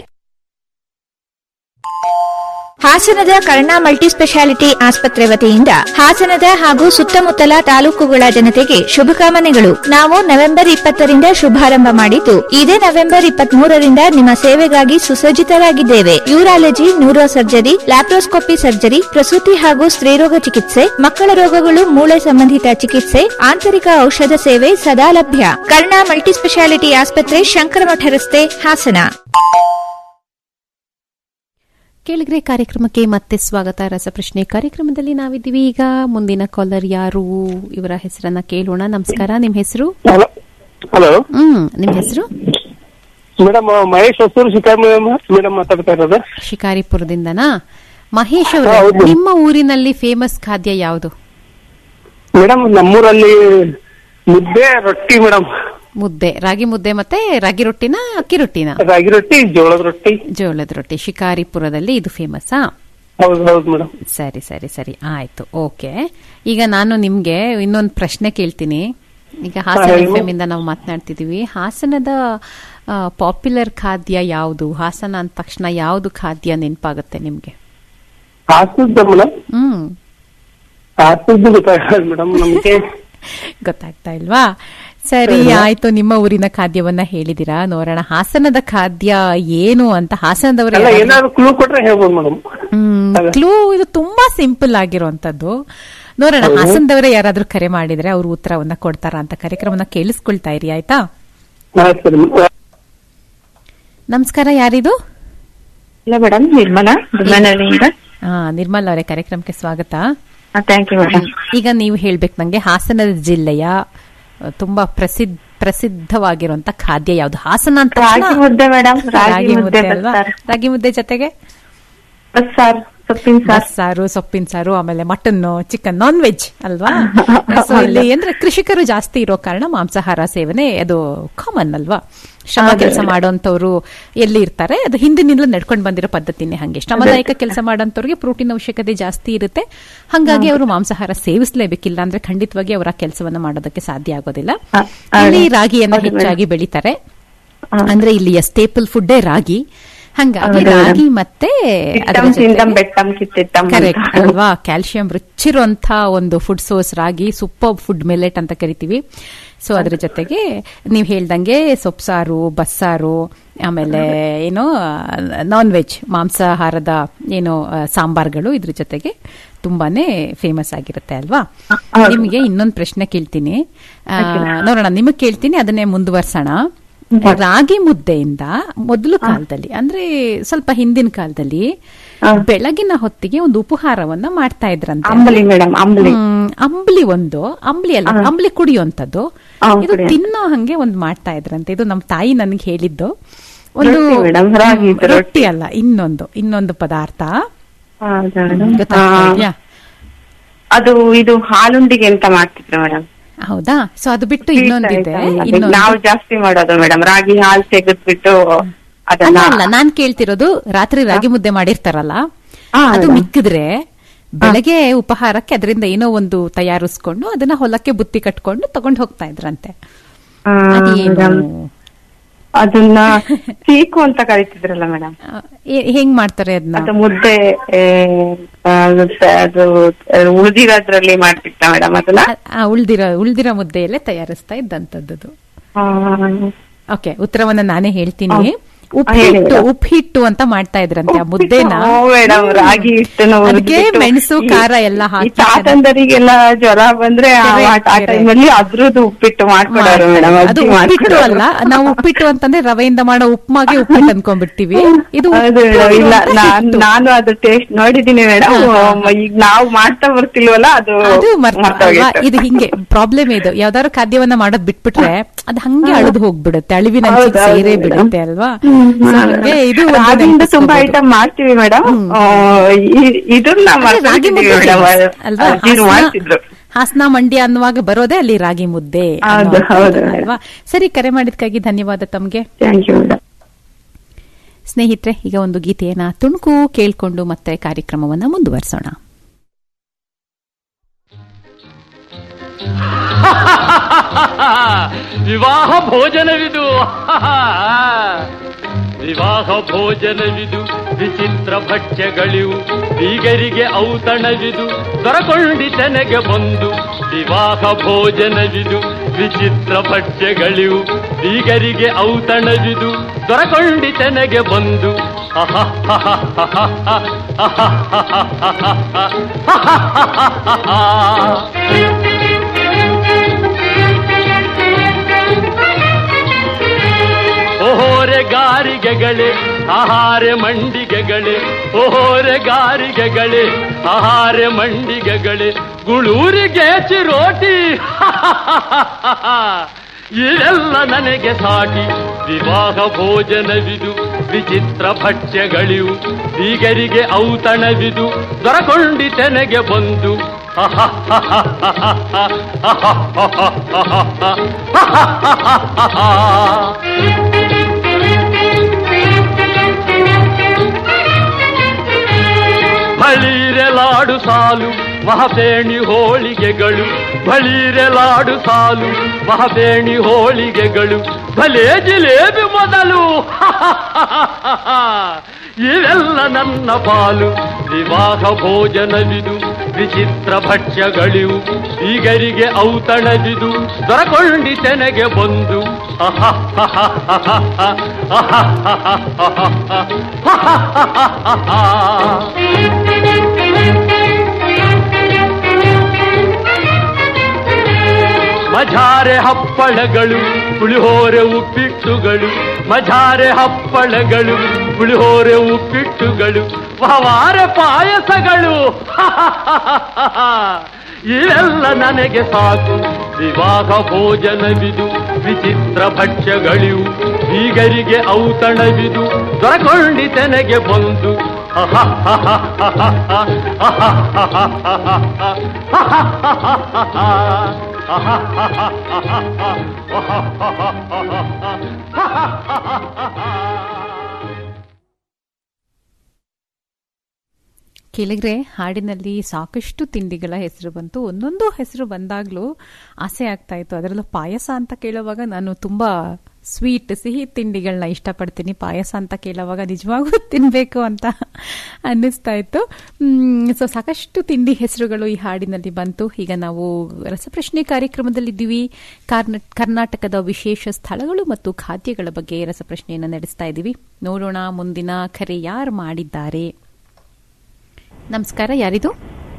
ಹಾಸನದ ಕರ್ಣಾ ಮಲ್ಟಿ ಸ್ಪೆಷಾಲಿಟಿ ಆಸ್ಪತ್ರೆ ವತಿಯಿಂದ ಹಾಸನದ ಹಾಗೂ ಸುತ್ತಮುತ್ತಲ ತಾಲೂಕುಗಳ ಜನತೆಗೆ ಶುಭಕಾಮನೆಗಳು ನಾವು ನವೆಂಬರ್ ಇಪ್ಪತ್ತರಿಂದ ಶುಭಾರಂಭ ಮಾಡಿದ್ದು ಇದೇ ನವೆಂಬರ್ ಇಪ್ಪತ್ಮೂರರಿಂದ ನಿಮ್ಮ ಸೇವೆಗಾಗಿ ಸುಸಜ್ಜಿತರಾಗಿದ್ದೇವೆ urology neuro surgery laparoscopy surgery ಪ್ರಸೂತಿ ಹಾಗೂ ಸ್ತ್ರೀರೋಗ ಚಿಕಿತ್ಸೆ ಮಕ್ಕಳ ರೋಗಗಳು ಮೂಳೆ ಸಂಬಂಧಿತ ಚಿಕಿತ್ಸೆ ಆಂತರಿಕ ಔಷಧ ಸೇವೆ ಸದಾ ಲಭ್ಯ ಕರ್ಣಾ ಮಲ್ಟಿ ಸ್ಪೆಷಾಲಿಟಿ ಆಸ್ಪತ್ರೆ ಶಂಕರಮಠ ರಸ್ತೆ ಹಾಸನ ಕೇಳಿಗ್ರೆ ಕಾರ್ಯಕ್ರಮಕ್ಕೆ ಮತ್ತೆ ಸ್ವಾಗತ ರಸಪ್ರಶ್ನೆ ಕಾರ್ಯಕ್ರಮದಲ್ಲಿ ನಾವಿದ್ದೀವಿ ಈಗ ಮುಂದಿನ ಕಾಲರ್ ಯಾರು ಇವರ ಹೆಸರನ್ನ ಕೇಳೋಣ ನಮಸ್ಕಾರ ನಿಮ್ ಹೆಸರು ಹಲೋ ಹಲೋ ಹ್ಮ್ ನಿಮ್ ಹೆಸರು ಮೇಡಮ್ ಮಹೇಶ್ ಹೊಸೂರು ಶಿಕಾರಿ ಮೇಡಮ್ ಮಾತಾಡ್ತಾ ಇರೋದು ಶಿಕಾರಿಪುರದಿಂದನಾ ಮಹೇಶ್ ಹಾ, ಅವರೇ ಹೌದು. ನಿಮ್ಮ ಊರಿನಲ್ಲಿ ಫೇಮಸ್ ಖಾದ್ಯ ಯಾವುದು ಮೇಡಮ್ ನಮ್ಮೂರಲ್ಲಿ ಮುದ್ದೆ ರೊಟ್ಟಿ ಮೇಡಮ್ ಮುದ್ದೆ ರಾಗಿ ಮುದ್ದೆ ಮತ್ತೆ ರಾಗಿ ರೊಟ್ಟಿನ ಅಕ್ಕಿ ರೊಟ್ಟಿನ ರಾಗಿ ರೊಟ್ಟಿ ಜೋಳದ ರೊಟ್ಟಿ ಜೋಳದ ರೊಟ್ಟಿ ಶಿಕಾರಿಪುರದಲ್ಲಿ ಇದು ಫೇಮಸ್ಸಾ ಹೌದು ಹೌದು ಮೇಡಮ್ ಸರಿ ಸರಿ ಸರಿ ಆಯ್ತು ಓಕೆ ಈಗ ನಾನು ನಿಮ್ಗೆ ಇನ್ನೊಂದು ಪ್ರಶ್ನೆ ಕೇಳ್ತೀನಿ ಈಗ ಹಾಸನ ಹೇಳಿ. ಎಫ್ ಇಂದ ನಾವು ಮಾತನಾಡ್ತಿದೀವಿ ಹಾಸನದ ಪಾಪ್ಯುಲರ್ ಖಾದ್ಯ ಯಾವುದು ಹಾಸನ ಅಂದ ತಕ್ಷಣ ಯಾವುದು ಖಾದ್ಯ ನೆನಪಾಗುತ್ತೆ ನಿಮ್ಗೆ ಹಾಸನದ ಮೇಡಮ್ ಹ್ಮ್ ಹಾಸನದ್ದು ಗೊತ್ತಾಗಲ್ಲ ಮೇಡಮ್ ನಮ್ಗೆ ಗೊತ್ತಾಗ್ತಾ ಇಲ್ವಾ ಸರಿ ಆಯ್ತು ನಿಮ್ಮ ಊರಿನ ಖಾದ್ಯವನ್ನ ಹೇಳಿದಿರಾ ನೋಡೋಣ ಹಾಸನದ ಖಾದ್ಯ ಏನು ಅಂತ ಹಾಸನದವರು ಅಲ್ಲ ಯಾರಾದ್ರೂ- ಏನಾದ್ರು ಕ್ಲೂ ಕೊಟ್ರೆ ಹೇಳ್ಬೋದು ಮೇಡಮ್ ಹ್ಮ್ ಕ್ಲೂ ಇದು ತುಂಬಾ ಸಿಂಪಲ್ ಆಗಿರುವಂತದ್ದು ನೋಡೋಣ ಹೌದು. ಹಾಸನದವರೇ ಯಾರಾದ್ರೂ ಕರೆ ಮಾಡಿದ್ರೆ ಅವ್ರು ಉತ್ತರವನ್ನ ಕೊಡ್ತಾರ ಅಂತ ಕಾರ್ಯಕ್ರಮನ ಕೇಳಿಸ್ಕೊಳ್ತಾ ಇರಿ ಆಯ್ತಾ ಸರಿ ನಮಸ್ಕಾರ ಯಾರಿದು ಇಲ್ಲ ಮೇಡಮ್ ನಿರ್ಮಲಾ ದುಮ್ಮನಹಳ್ಳಿಯಿಂದ ಹಾ ನಿರ್ಮಲ್ ಅವರೇ ಕಾರ್ಯಕ್ರಮಕ್ಕೆ ಸ್ವಾಗತ ಥ್ಯಾಂಕ್ ಯು ಮೇಡಮ್ ಈಗ ನೀವು ಹೇಳ್ಬೇಕು ನಂಗೆ ಹಾಸನದ ಜಿಲ್ಲೆಯ ಆ, ತುಂಬಾ ಪ್ರಸಿದ್ಧ ಪ್ರಸಿದ್ಧವಾಗಿರುವಂತ ಖಾದ್ಯ ಯಾವ್ದು ಹಾಸನ ಅಂತ ತಕ್ಷಣ- ರಾಗಿ ಮುದ್ದೆ ಮೇಡಮ್ ರಾಗಿ ಮುದ್ದೆ ಅಲ್ವಾ ಬಸ್ಸಾರು ರಾಗಿ ಮುದ್ದೆ ಜೊತೆಗೆ ಬಸ್ಸಾರು ಸೊಪ್ಪಿನ ಸಾರು ಸಾರು ಸೊಪ್ಪಿನ ಸಾರು ಆಮೇಲೆ ಮಟನ್ ಚಿಕನ್ ನಾನ್ ವೆಜ್ ಅಲ್ವಾ ಸೊ ಇಲ್ಲಿ ಅಂದ್ರೆ ಕೃಷಿಕರು ಜಾಸ್ತಿ ಇರೋ ಕಾರಣ ಮಾಂಸಾಹಾರ ಸೇವನೆ ಅದು ಕಾಮನ್ ಅಲ್ವಾ ಶ್ರಮ ಹೌದು. ಕೆಲಸ ಮಾಡೋಂಥವ್ರು ಎಲ್ಲಿ ಇರ್ತಾರೆ ಅದು ಹಿಂದಿನಿಂದಲೂ ನಡ್ಕೊಂಡು ಬಂದಿರೋ ಪದ್ಧತಿನೇ ಹಂಗೆ ಶ್ರಮದಾಯಕ ಕೆಲಸ ಮಾಡೋಂಥವ್ರಿಗೆ ಪ್ರೋಟೀನ್ ಅವಶ್ಯಕತೆ ಜಾಸ್ತಿ ಇರುತ್ತೆ ಹಾಗಾಗಿ ಅವರು ಮಾಂಸಾಹಾರ ಸೇವಿಸಲೇಬೇಕಿಲ್ಲ ಅಂದ್ರೆ ಖಂಡಿತವಾಗಿ ಅವರ ಕೆಲಸವನ್ನ ಮಾಡೋದಕ್ಕೆ ಸಾಧ್ಯ ಆಗೋದಿಲ್ಲ ಇಲ್ಲಿ ರಾಗಿಯನ್ನ ಹೌದು, ಹೆಚ್ಚಾಗಿ ಬೆಳಿತಾರೆ ಅಂದ್ರೆ ಇಲ್ಲಿಯ ಸ್ಟೇಪಲ್ ಫುಡ್ಡೇ ರಾಗಿ ಹಂಗಾಗಿ ಹೌದು, ಮೇಡಮ್. ರಾಗಿ ಮತ್ತೆ ಅದರ ಇಟ್ಟಂ ಜೊತೆಗೆ- ತಿಂದಂ ಬೆಟ್ಟಂ ಕಿತ್ತಿಟ್ಟಂ ಅಂತ. ಕರೆಕ್ಟ್ ಅಲ್ವಾ ಕ್ಯಾಲ್ಸಿಯಂ ರಿಚ್ ಇರುವಂತ ಒಂದು food source ragi super food millet ಅಂತ ಕರಿತೀವಿ ಸೊ ಅದ್ರ ಜೊತೆಗೆ ನೀವು ಹೇಳ್ದಂಗೆ ಸೊಪ್ಸಾರು ಬಸ್ಸಾರು ಆಮೇಲೆ ಏನು ನಾನ್ ವೆಜ್ ಮಾಂಸಾಹಾರದ ಏನು ಆ, ಸಾಂಬಾರ್ಗಳು ಇದ್ರ ಜೊತೆಗೆ ತುಂಬಾನೇ ಫೇಮಸ್ ಆಗಿರುತ್ತೆ ಅಲ್ವಾ ನಿಮಗೆ ಇನ್ನೊಂದು ಪ್ರಶ್ನೆ ಕೇಳ್ತೀನಿ ಆ, ನೋಡೋಣ ನಿಮಗೆ ಕೇಳ್ತೀನಿ ಅದನ್ನೇ ಮುಂದುವರ್ಸೋಣ ರಾಗಿ ಮುದ್ದೆಯಿಂದ ಮೊದಲು ಕಾಲದಲ್ಲಿ ಅಂದ್ರೆ ಸ್ವಲ್ಪ ಹಿಂದಿನ ಕಾಲದಲ್ಲಿ ಬೆಳಗಿನ ಹೊತ್ತಿಗೆ ಒಂದು ಉಪಹಾರವನ್ನ ಮಾಡ್ತಾ ಇದ್ರಂತೆ ಅಂಬಲಿ ಮೇಡಮ್ ಅಂಬಲಿ ಹ್ಮ್, ಅಂಬ್ಲಿ ಒಂದು ಅಂಬ್ಲಿ ಅಲ್ಲ ಹಾ. ಅಂಬ್ಲಿ ಕುಡಿಯುವಂತದ್ದು ಹಾ, ಇದು ಕುಡಿಯೋ- ತಿನ್ನೋ ಹಂಗೆ ಒಂದು ಮಾಡ್ತಾ ಇದ್ರಂತೆ ಇದು ನಮ್ಮ ತಾಯಿ ನನಗೆ ಹೇಳಿದ್ದು ಒಂದು ರೊಟ್ಟಿ ಮೇಡಮ್, ರಾಗಿದು ಹ್ಮ್, ರೊಟ್ಟಿ ಅಲ್ಲ ಇನ್ನೊಂದು ಇನ್ನೊಂದು ಪದಾರ್ಥ ಹೌದಾ ಮೇಡಮ್ ಗೊತ್ತಾಗ್ತಾ ಇದ್ಯಾ? ಅದು ಇದು ಹಾಲುಂಡಿಗೆ ಅಂತ ಮಾಡ್ತಿದ್ರು ಮೇಡಮ್ ಹೌದಾ ಸೊ ಅದು ಬಿಟ್ಟು ಇನ್ನೊಂದಿದೆ ಇನ್ನೊಂದು ನಾವು ಜಾಸ್ತಿ ಮಾಡೋದು ಮೇಡಮ್ ರಾಗಿ ಹಾಲು ತೆಗೆದ್ಬಿಟ್ಟು ಅದನ್ನ ಅಲ್ಲ ಅಲ್ಲ ನಾನ್ ಕೇಳ್ತಿರೋದು ರಾತ್ರಿ ರಾಗಿ ಮುದ್ದೆ ಮಾಡಿರ್ತಾರಲ್ಲ ಹಾ, ಅದು ಮೇಡಮ್. ಮಿಕ್ಕಿದ್ರೆ ಬೆಳಗ್ಗೆ ಉಪಹಾರಕ್ಕೆ ಅದರಿಂದ ಏನೋ ಒಂದು ತಯಾರಿಸ್ಕೊಂಡು ಅದನ್ನ ಹೊಲಕ್ಕೆ ಬುತ್ತಿ ಕಟ್ಕೊಂಡು ತಗೊಂಡು ಹೋಗ್ತಾ ಇದ್ರಂತೆ ಆ, ಅದೇನು? ಮೇಡಮ್, ಅದನ್ನ ಚೀಕು ಅಂತ ಕರಿತಿದ್ರಲ್ಲ ಮೇಡಮ್ ಏ- ಹೆಂಗ್ ಮಾಡ್ತಾರೆ ಅದನ್ನ ಅದು ಮುದ್ದೆ ಏ, ಆ, ಅದು ಉಳಿದಿರೋದ್ರಲ್ಲಿ ಮಾಡ್ತಿತ್ತ ಮೇಡಮ್ ಅದನ್ನ ಉಳ್ದಿರೋ ಉಳ್ದಿರೋ ಮುದ್ದೆಯಲ್ಲೇ ತಯಾರಿಸ್ತಾ ಇದ್ದಂತದ್ದು ಆ, ಓಕೆ ಉತ್ತರವನ್ನ ನಾನೇ ಹೇಳ್ತೀನಿ ಉಪ್ಪಿಟ್ಟು ಉಪ್ಪಿಟ್ಟು ಅಂತ ಮಾಡ್ತಾ ಇದ್ರಂತೆ ಆ ಮುದ್ದೆನ ಮೇಡಮ್ ರಾಗಿ ಹಿಟ್ಟನ್ನು ಅದಕ್ಕೆ ಹುರ್ದ್ಬಿಟ್ಟು ಮೆಣಸು ಈ- ಖಾರ ಎಲ್ಲ ಈ ಹಾಕಿ ತಾತಂದರಿಗೆಲ್ಲ ಜ್ವರ ಬಂದ್ರೆ ಆ Correct, ಆ correct. ಟೈಮಲ್ಲಿ ಅದ್ರದ್ದು ಉಪ್ಪಿಟ್ಟು ಮಾಡ್ಕೊಡೋರು ಮೇಡಮ್ ಅದು ಉಪ್ಪಿಟ್ಟು ಅಲ್ಲ ನಾವು ಉಪ್ಪಿಟ್ಟು ಅಂತಂದ್ರೆ ರವೆಯಿಂದ ಮಾಡೋ ಉಪ್ಮಾಗೆ ಉಪ್ಪಿಟ್ಟು ಅನ್ಕೊಂಡ್ಬಿಡ್ತೀವಿ ಇದು ಹೌದು ಉಪ್ಪಿಟ್ಟು ಮೇಡಮ್ ಇಲ್ಲ ಅಂದ್ರೆ ನಾನ್ ಹಿಟ್ಟು. ನಾನು ಅದು ಟೇಸ್ಟ್ ನೋಡಿದೀನಿ ಮೇಡಮ್ ಈಗ ನಾವು ಮಾಡ್ತಾ ಬರ್ತಿಲ್ವಲ್ಲ ಅದು ಅದು ಮರ್ತ ಅಲ್ವಾ? ಮರ್ತೋಗಿತ್ತು. ಇದು ಹಿಂಗೆ ಪ್ರಾಬ್ಲಮ್ ಇದು ಯಾವ್ದಾದ್ರು ಖಾದ್ಯವನ್ನ ಮಾಡೋದ್ ಬಿಟ್ಬಿಟ್ರೆ ಅದು ಹಂಗೆ ಅಳಿದು ಹೋಗ್ಬಿಡುತ್ತೆ ಅಳಿವಿನ ಹೌದು, ಅಂಚಿಗೆ ಹೌದು ಸೇರೇ ಮೇಡಮ್. ಬಿಡುತ್ತೆ ಅಲ್ವಾ ಹ್ಮ್, So ಹ್ಮ್. ಹಂಗೆ ಇದು ಒಂದು ರಾಗಿಯಿಂದ ತುಂಬಾ ನೆನ್ಪಿಸ್ಕೊಬೋದು. ಐಟಮ್ ಮಾಡ್ತೀವಿ ಮೇಡಮ್ ಇದನ್ನ ಅಂದ್ರೆ ರಾಗಿ ಮುದ್ದೆ ಮೇಡಮ್ famous ಅಲ್ವಾ ಅಜ್ಜಿರು ಹಾಸನ- ಮಾಡ್ತಿದ್ರು ಹಾಸನ ಮಂಡ್ಯ ಅನ್ನುವಾಗ ಬರೋದೇ ಅಲ್ಲಿ ರಾಗಿ ಮುದ್ದೆ ಹೌದು, ಅನ್ನುವಂಥದ್ದು ಹೌದು. ಅಲ್ವಾ ಸರಿ ಕರೆ ಮಾಡಿದ್ಕಾಗಿ ಧನ್ಯವಾದ ತಮ್ಗೆ ಥ್ಯಾಂಕ್ ಯು ಮೇಡಮ್ ಸ್ನೇಹಿತರೆ ಈಗ ಒಂದು ಗೀತೆಯನ್ನ ತುಣುಕು ಕೇಳ್ಕೊಂಡು ಮತ್ತೆ ಕಾರ್ಯಕ್ರಮವನ್ನ ಮುಂದುವರಿಸೋಣ ವಿವಾಹ ಭೋಜನವಿದು ವಿವಾಹ ಭೋಜನವಿದು ವಿಚಿತ್ರ ಭಕ್ಷ್ಯಗಳಿವು ಬೀಗರಿಗೆ ಔತಣವಿದು ದೊರಕೊಂಡಿತನೆಗೆ ಬಂದು ವಿವಾಹ ಭೋಜನವಿದು ವಿಚಿತ್ರ ಭಕ್ಷ್ಯಗಳಿವು ಬೀಗರಿಗೆ ಔತಣವಿದು ದೊರಕೊಂಡಿತನೆಗೆ ಬಂದು ಓಹೋರೆ ಗಾರಿಗೆಗಳೇ ಆಹಾರ ಮಂಡಿಗೆಗಳೇ ಓಹೋರೆ ಗಾರಿಗೆಗಳೇ ಆಹಾರ ಮಂಡಿಗೆಗಳೇ ಗುಳೂರಿಗೆ ಚಿರೋಟಿ ಇದೆಲ್ಲ ನನಗೆ ಸಾಟಿ ವಿವಾಹ ಭೋಜನವಿದು ವಿಚಿತ್ರ ಭಕ್ಷ್ಯಗಳಿವು ಬೀಗರಿಗೆ ಔತಣವಿದು ದೊರಕೊಂಡಿತೆನೆಗೆ ಬಂದು ಬಳಿರೆಲಾಡು ಸಾಲು ಮಹಬೇಣಿ ಹೋಳಿಗೆಗಳು ಬಳಿರೆಲಾಡು ಸಾಲು ಮಹಬೇಣಿ ಹೋಳಿಗೆಗಳು ಭಲೇ ಜಿಲೇಬಿ ಮೊದಲು ಇವೆಲ್ಲ ನನ್ನ ಪಾಲು ವಿವಾಹ ಭೋಜನವಿದು ವಿಚಿತ್ರ ಭಕ್ಷ್ಯಗಳಿವು ಈಗರಿಗೆ ಔತಣವಿದು ದೊರಕೊಂಡಿತೆನೆಗೆ ಬಂದು ಮಜಾರೆ ಹಪ್ಪಳಗಳು ಪುಳಿಹೋರೆ ಉಪ್ಪಿಟ್ಟುಗಳು ಮಜಾರೆ ಹಪ್ಪಳಗಳು ಪುಳಿಹೋರೆ ಉಪ್ಪಿಟ್ಟುಗಳು ವಹವಾರೆ ಪಾಯಸಗಳು ಇವೆಲ್ಲ ನನಗೆ ಸಾಕು ವಿವಾಹ ಭೋಜನವಿದು ವಿಚಿತ್ರ ಭಕ್ಷ್ಯಗಳಿವು ಬೀಗರಿಗೆ ಔತಣವಿದು ದೊರಕೊಂಡಿತೆನೆಗೆ ಬಂದು ಕೇಳಿದ್ರೆ ಹಾಡಿನಲ್ಲಿ ಸಾಕಷ್ಟು ತಿಂಡಿಗಳ ಹೆಸರು ಬಂತು ಒಂದೊಂದು ಹೆಸರು ಬಂದಾಗ್ಲೂ ಆಸೆ ಆಗ್ತಾ ಇತ್ತು ಅದರಲ್ಲೂ ಪಾಯಸ ಅಂತ ಕೇಳುವಾಗ ನಾನು ತುಂಬಾ ಸ್ವೀಟ್ ಸಿಹಿ ತಿಂಡಿಗಳನ್ನ ಇಷ್ಟಪಡ್ತೀನಿ ಪಾಯಸ ಅಂತ ಕೇಳುವಾಗ ನಿಜವಾಗೂ ತಿನ್ಬೇಕು ಅಂತ ಅನ್ನಿಸ್ತಾ ಇತ್ತು ಸೊ ಸಾಕಷ್ಟು ತಿಂಡಿ ಹೆಸರುಗಳು ಈ ಹಾಡಿನಲ್ಲಿ ಬಂತು ಈಗ ನಾವು ರಸಪ್ರಶ್ನೆ ಕಾರ್ಯಕ್ರಮದಲ್ಲಿದ್ದೀವಿ ಕರ್ನಾಟಕದ ವಿಶೇಷ ಸ್ಥಳಗಳು ಮತ್ತು ಖಾದ್ಯಗಳ ಬಗ್ಗೆ ರಸಪ್ರಶ್ನೆಯನ್ನು ನಡೆಸ್ತಾ ಇದ್ದೀವಿ ನೋಡೋಣ ಮುಂದಿನ ಕರೆ ಯಾರು ಮಾಡಿದ್ದಾರೆ ನಮಸ್ಕಾರ ಯಾರಿದು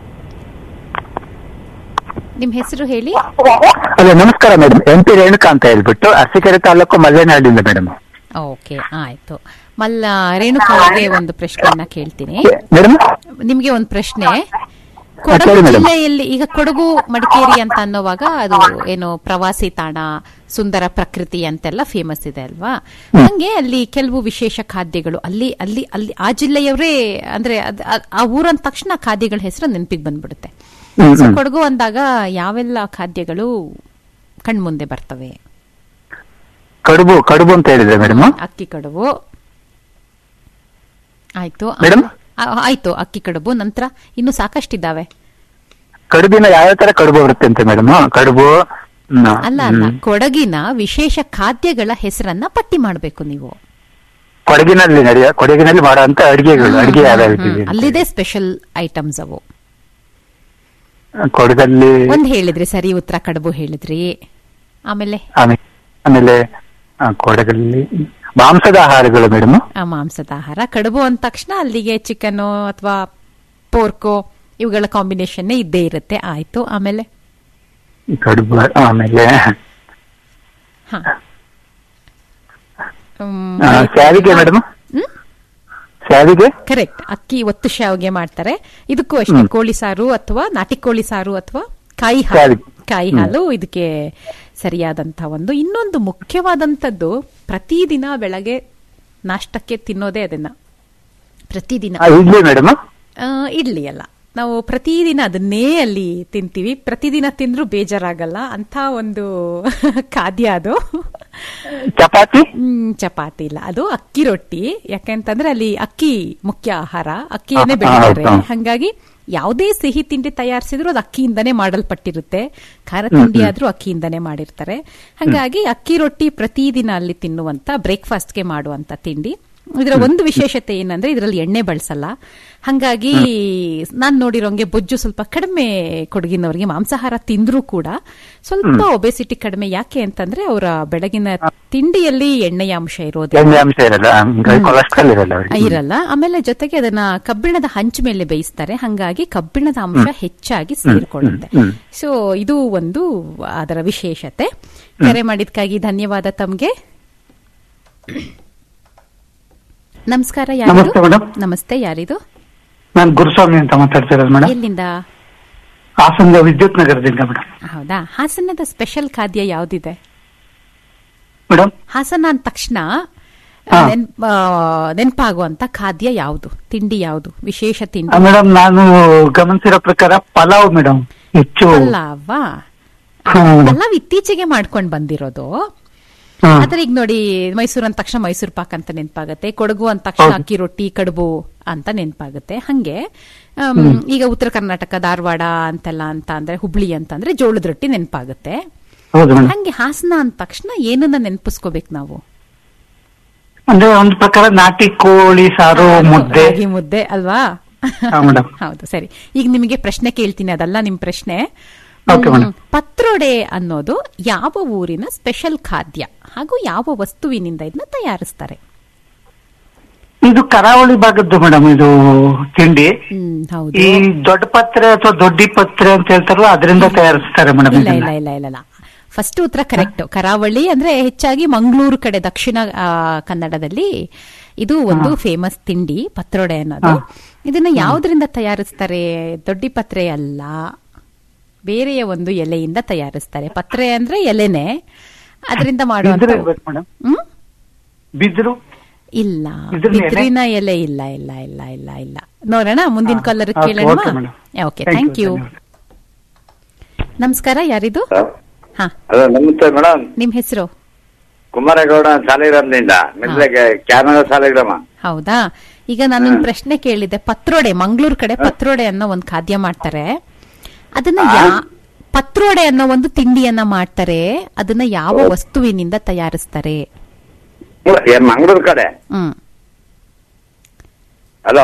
ನಿಮ್ ಹೆಸರು ಹೇಳಿ ಅದೇ ನಮಸ್ಕಾರ ಮೇಡಮ್ ಎಂ ಪಿ ರೇಣುಕಾ ಅಂತ ಹೇಳ್ಬಿಟ್ಟು ಅರಸೀಕೆರೆ ತಾಲೂಕು ಮಲ್ಲೆನಾಡಿಂದ ಮೇಡಮ್ ಓಕೆ ಆಯ್ತು ಮಲ್ಲ ರೇಣುಕಾಗೆ ಒಂದು ಪ್ರಶ್ನೆಯನ್ನ ಕೇಳ್ತೀನಿ ಮೇಡಮ್ ನಿಮ್ಗೆ ಒಂದು ಪ್ರಶ್ನೆ ಹೇಳಿ ಕೊಡಗು madam. ಜಿಲ್ಲೆಯಲ್ಲಿ ಈಗ ಕೊಡಗು ಮಡಿಕೇರಿ ಅಂತ ಅನ್ನೋವಾಗ ಅದು ಏನು ಪ್ರವಾಸಿ ತಾಣ ಸುಂದರ ಪ್ರಕೃತಿ ಅಂತೆಲ್ಲ ಫೇಮಸ್ ಇದೆ ಅಲ್ವಾ ಹಂಗೆ ಅಲ್ಲಿ ಕೆಲವು ವಿಶೇಷ ಖಾದ್ಯಗಳು ಅಲ್ಲಿ ಅಲ್ಲಿ ಅಲ್ಲಿ ಆ ಜಿಲ್ಲೆಯವರೇ ಅಂದ್ರೆ ಅದ್- ಅದ್- ಆ ಊರಂದ ತಕ್ಷಣ ಖಾದ್ಯಗಳ ಹೆಸರು ನೆನಪಿಗೆ ಬಂದ್ಬಿಡುತ್ತೆ ಹ್ಮ್, ಸೊ ಹ್ಮ್. ಕೊಡಗು ಅಂದಾಗ ಯಾವೆಲ್ಲ ಖಾದ್ಯಗಳು ಕಣ್ಮುಂದೆ ಬರ್ತವೆ ಕಡುಬು ಕಡುಬು ಅಂತ ಹೇಳಿದ್ರೆ ಮೇಡಮ್ ಅಕ್ಕಿ ಕಡುಬು ಆಯ್ತು Madam? ಆ- ಆಯ್ತು ಅಕ್ಕಿ ಕಡುಬು ನಂತರ ಇನ್ನು ಸಾಕಷ್ಟಿದ್ದಾವೆ ಕಡುಬಿನ ಯಾವ ತರ ಕಡುಬು ಬರುತ್ತೆ ಅಂತ ಮೇಡಮ್ ಕಡುಬು ಹ್ಮ್, ಅಲ್ಲ ಅಲ್ಲ ಹ್ಮ್. ಕೊಡಗಿನ ವಿಶೇಷ ಖಾದ್ಯಗಳ ಹೆಸರನ್ನ ಪಟ್ಟಿ ಮಾಡಬೇಕು ನೀವು ಕೊಡಗಿನಲ್ಲಿ ನಡೆಯ ಕೊಡಗಿನಲ್ಲಿ ಮಾಡುವಂತ ಅಡಿಗೆಗಳು ಅಡಿಗೆ ಯಾವ್ಯಾವ ಹ್ಮ್, ಇದೆ? ಅಲ್ಲಿದೆ ಸ್ಪೆಷಲ್ ಐಟಮ್ಸ್ ಅವು ಕೊಡಗಲ್ಲಿ ಒಂದ್ ಹೇಳಿದ್ರಿ ಸರಿ ಉತ್ತರ ಕಡುಬು ಹೇಳಿದ್ರಿ ಆಮೇಲೆ ಆಮೇಲೆ ಆಮೇಲೆ ಆ, ಕೊಡಗಲ್ಲಿ ಮಾಂಸದ ಆಹಾರಗಳು ಮೇಡಮ್ ಆ ಮಾಂಸದ ಆಹಾರ ಕಡುಬು ಅಂದ ತಕ್ಷಣ ಅಲ್ಲಿಗೆ ಚಿಕನ್ ಅಥವಾ ಪೋರ್ಕೋ ಇವುಗಳ ಕಾಂಬಿನೇಷನ್ ಇದ್ದೇ ಇರುತ್ತೆ ಆಯ್ತು ಆಮೇಲೆ ಕಡುಬು ಆಮೇಲೆ ಹ ಆ, ಶಾವಿಗೆ ಮೇಡಮ್ ಶಾವಿಗೆ ಕರೆಕ್ಟ್ ಅಕ್ಕಿ ಒತ್ತು ಶಾವಿಗೆ ಮಾಡ್ತಾರೆ ಇದಕ್ಕೂ ಅಷ್ಟೇ ಕೋಳಿ ಸಾರು ಅಥವಾ ನಾಟಿ ಕೋಳಿ ಸಾರು ಅಥವಾ ಕಾಯಿ ಹಾಲು ಶಾವಿಗೆ. ಕಾಯಿ ಹಾಲು ಇದಕ್ಕೆ ಸರಿಯಾದಂತ ಒಂದು ಇನ್ನೊಂದು ಮುಖ್ಯವಾದಂತದ್ದು ಪ್ರತಿದಿನ ಬೆಳಗ್ಗೆ ನಾಷ್ಟಕ್ಕೆ ತಿನ್ನೋದೇ ಅದನ್ನ ಪ್ರತಿದಿನ ಆ, ಇಡ್ಲಿ ಮೇಡಮ್ ಆ, ಇಡ್ಲಿ ಅಲ್ಲ ನಾವು ಪ್ರತಿದಿನ ಅದನ್ನೇ ಅಲ್ಲಿ ತಿಂತೀವಿ ಪ್ರತಿದಿನ ತಿಂದ್ರೂ ಬೇಜಾರಾಗಲ್ಲ ಅಂತ ಒಂದು ಖಾದ್ಯ ಅದು ಚಪಾತಿ ಹ್ಮ್ ಚಪಾತಿ ಇಲ್ಲ ಅದು ಅಕ್ಕಿ ರೊಟ್ಟಿ ಯಾಕೆಂತಂದ್ರೆ ಅಲ್ಲಿ ಅಕ್ಕಿ ಮುಖ್ಯ ಆಹಾರ ಅಕ್ಕಿಯನ್ನೇ ಹಾ, ಬೆಳಿತಾರೆ ಹೌದು. ಹಂಗಾಗಿ ಯಾವುದೇ ಸಿಹಿ ತಿಂಡಿ ತಯಾರಿಸಿದ್ರು ಅದು ಅಕ್ಕಿಯಿಂದನೇ ಮಾಡಲ್ಪಟ್ಟಿರುತ್ತೆ ಖಾರ ತಿಂಡಿ ಆದ್ರೂ ಅಕ್ಕಿಯಿಂದನೇ ಮಾಡಿರ್ತಾರೆ ಹಂಗಾಗಿ ಅಕ್ಕಿ ರೊಟ್ಟಿ ಪ್ರತಿದಿನ ಅಲ್ಲಿ ತಿನ್ನುವಂತ ಬ್ರೇಕ್ಫಾಸ್ಟ್ಗೆ ಮಾಡುವಂತ ತಿಂಡಿ ಇದರ ಒಂದು ವಿಶೇಷತೆ ಏನಂದ್ರೆ ಇದರಲ್ಲಿ ಎಣ್ಣೆ ಬಳಸಲ್ಲ ಹಂಗಾಗಿ ನಾನ್ ನೋಡಿರೋಂಗೆ ಬೊಜ್ಜು ಸ್ವಲ್ಪ ಕಡಿಮೆ ಕೊಡಗಿನವರಿಗೆ ಮಾಂಸಾಹಾರ ತಿಂದ್ರೂ ಕೂಡ ಸ್ವಲ್ಪ ಒಬೆಸಿಟಿ ಕಡಿಮೆ ಯಾಕೆ ಅಂತಂದ್ರೆ ಅವರ ಬೆಳಗಿನ ತಿಂಡಿಯಲ್ಲಿ ಎಣ್ಣೆಯ ಅಂಶ ಇರೋದಿಲ್ಲ ಎಣ್ಣೆ ಅಂಶ ಇರಲ್ಲ ಹಂಗಾಗಿ ಕೊಲೆಸ್ಟ್ರಾಲ್ ಇರಲ್ಲ ಅವ್ರಿಗೆ ಇರಲ್ಲ ಆಮೇಲೆ ಜೊತೆಗೆ ಅದನ್ನ ಕಬ್ಬಿಣದ ಹಂಚು ಮೇಲೆ ಬೇಯಿಸ್ತಾರೆ ಹಂಗಾಗಿ ಕಬ್ಬಿಣದ ಅಂಶ ಹೆಚ್ಚಾಗಿ ಸೇರಿಕೊಳ್ಳುತ್ತೆ ಹ್ಮ್. ಸೊ ಇದು ಒಂದು ಅದರ ವಿಶೇಷತೆ ಕರೆ ಮಾಡಿದ್ಕಾಗಿ ಧನ್ಯವಾದ ತಮ್ಗೆ ನಮಸ್ಕಾರ ಯಾರಿದು ನಮಸ್ತೆ ಮೇಡಮ್. ನಮಸ್ತೆ ಯಾರಿದು ನಾನು ಗುರುಸ್ವಾಮಿ ಅಂತ ಮಾತಾಡ್ತಿರೋದು ಮೇಡಮ್ ಎಲ್ಲಿಂದ ಹಾಸನದ ವಿದ್ಯುತ್ ನಗರದಿಂದ ಮೇಡಮ್ ಹೌದಾ ಹಾಸನದ ಸ್ಪೆಷಲ್ ಖಾದ್ಯ ಯಾವ್ದಿದೆ ಮೇಡಮ್ ಹಾಸನ ಅಂದ ತಕ್ಷಣ ಹಾ. ನೆನ್- ಆ, ನೆನ್ಪಾಗುವಂತ ಖಾದ್ಯ ಯಾವುದು ತಿಂಡಿ ಯಾವುದು ವಿಶೇಷ ತಿಂಡಿ ಮೇಡಮ್ ನಾನು ಗಮನಿಸಿರೋ ಪ್ರಕಾರ ಪಲಾವ್ ಮೇಡಮ್ ಹೆಚ್ಚು ಪಲಾವಾ ಹಾ, ಮೇಡಮ್. ಪಲಾವ್ ಇತ್ತೀಚೆಗೆ ಮಾಡ್ಕೊಂಡ್ ಬಂದಿರೋದು ಹಾ. ಆದ್ರೆ ಈಗ ನೋಡಿ ಮೈಸೂರು ಅಂದ ತಕ್ಷಣ ಮೈಸೂರು ಪಾಕ್ ಅಂತ ನೆನಪಾಗುತ್ತೆ ಕೊಡಗು ಅಂದ ತಕ್ಷಣ ಅಕ್ಕಿ ರೊಟ್ಟಿ ಕಡುಬು ಅಂತ ನೆನಪಾಗುತ್ತೆ ಹಂಗೆ ಆಮ್, ಈಗ ಉತ್ತರ ಕರ್ನಾಟಕ ಧಾರವಾಡ ಅಂತೆಲ್ಲ ಅಂತ ಅಂದ್ರೆ ಹುಬ್ಳಿ ಅಂತಂದ್ರೆ ಜೋಳದ ರೊಟ್ಟಿ ನೆನಪಾಗುತ್ತೆ ಹೌದು ಮೇಡಮ್ ಹಂಗೆ ಹಾಸನ ಅಂದ ತಕ್ಷಣ ಏನನ್ನ ನೆನಪಿಸ್ಕೋಬೇಕು ನಾವು ಅಂದ್ರೆ ಒಂದು ಪ್ರಕಾರ ನಾಟಿ ಕೋಳಿ ಸಾರು ಮುದ್ದೆ ರಾಗಿ ಮುದ್ದೆ ಅಲ್ವಾ ಹಾ, ಮೇಡಮ್. ಹೌದು ಸರಿ ಈಗ ನಿಮಗೆ ಪ್ರಶ್ನೆ ಕೇಳ್ತೀನಿ ಅದಲ್ಲ ನಿಮ್ ಪ್ರಶ್ನೆ ಓಕೆ, ಮೇಡಮ್. ಹ್ಮ್, ಪತ್ರೊಡೆ ಅನ್ನೋದು ಯಾವ ಊರಿನ ಸ್ಪೆಷಲ್ ಖಾದ್ಯ ಹಾಗೂ ಯಾವ ವಸ್ತುವಿನಿಂದ ಇದನ್ನ ತಯಾರಿಸ್ತಾರೆ ಇದು ಕರಾವಳಿ ಭಾಗದ್ದು ಮೇಡಮ್ ಇದು ತಿಂಡಿ ಹ್ಮ್ ಹೌದು ಈ ದೊಡ್ಡ ಪತ್ರೆ ಅಥವಾ ದೊಡ್ಡಿ ಪತ್ರೆ ಅಂತ ಹೇಳ್ತಾರಲ್ಲ ಅದರಿಂದ ತಯಾರಿಸ್ತಾರೆ ಮೇಡಮ್ ಇಲ್ಲ ಇಲ್ಲ ಇಲ್ಲ ಇಲ್ಲ ಇಲ್ಲ ಫಸ್ಟ್ ಉತ್ತರ ಕರೆಕ್ಟ್ ಕರಾವಳಿ ಅಂದ್ರೆ ಹೆಚ್ಚಾಗಿ ಮಂಗಳೂರು ಕಡೆ ದಕ್ಷಿಣ ಆ, ಕನ್ನಡದಲ್ಲಿ ಇದು ಒಂದು ಫೇಮಸ್ ತಿಂಡಿ ಪತ್ರೊಡೆ ಅನ್ನೋದು ಇದನ್ನ ಯಾವುದರಿಂದ ತಯಾರಿಸ್ತಾರೆ ದೊಡ್ಡಿ ಪತ್ರೆ ಅಲ್ಲ ಬೇರೆಯ ಒಂದು ಎಲೆಯಿಂದ ತಯಾರಿಸ್ತಾರೆ ಪತ್ರೆ ಅಂದ್ರೆ ಎಲೆನೆ ಅದರಿಂದ ಮಾಡುವಂತ ಬಿದಿರು ಇರ್ಬೇಕು ಮೇಡಮ್ ಹ್ಮ್ ಬಿದಿರು ಇಲ್ಲ ಬಿದಿರಿನ ಎಲೆ? ಬಿದಿರಿನ ಎಲೆ ಇಲ್ಲ ಇಲ್ಲ ಇಲ್ಲ ಇಲ್ಲ ಇಲ್ಲ ನೋಡೋಣ ಮುಂದಿನ ಕಲ್ಲರ್ ಓಕೆ, ಕೇಳೋಣ okay madam. Okay Thank thank you, you ನಮಸ್ಕಾರ ಯಾರಿದು ಹಾ ಹಲೋ ನಮಸ್ತೆ ಮೇಡಮ್ ನಿಮ್ ಹೆಸರು ಕುಮಾರೇಗೌಡ ಸಾಲಿಗ್ರಾಮದಿಂದ ಮಿಲ್ಲೆಗೆ ಕ್ಯಾನಡ ಸಾಲಿಗ್ರಾಮ ಹೌದಾ ಈಗ ನಾನೊಂದು ಪ್ರಶ್ನೆ ಕೇಳಿದ್ದೆ ಪತ್ರೋಡೆ ಮಂಗಳೂರು ಕಡೆ ಪತ್ರೋಡೆ ಅನ್ನೋ ಒಂದು ಖಾದ್ಯ ಮಾಡ್ತಾರೆ ಅದನ್ನ ಯಾ ಪತ್ರೋಡೆ ಅನ್ನೋ ಒಂದು ತಿಂಡಿಯನ್ನ ಮಾಡ್ತಾರೆ ಅದನ್ನ ಯಾವ ವಸ್ತುವಿನಿಂದ ತಯಾರಿಸ್ತಾರೆ ಏನ್ ಮಂಗಳೂರು ಕಡೆ ಹ್ಮ್ ಹಲೋ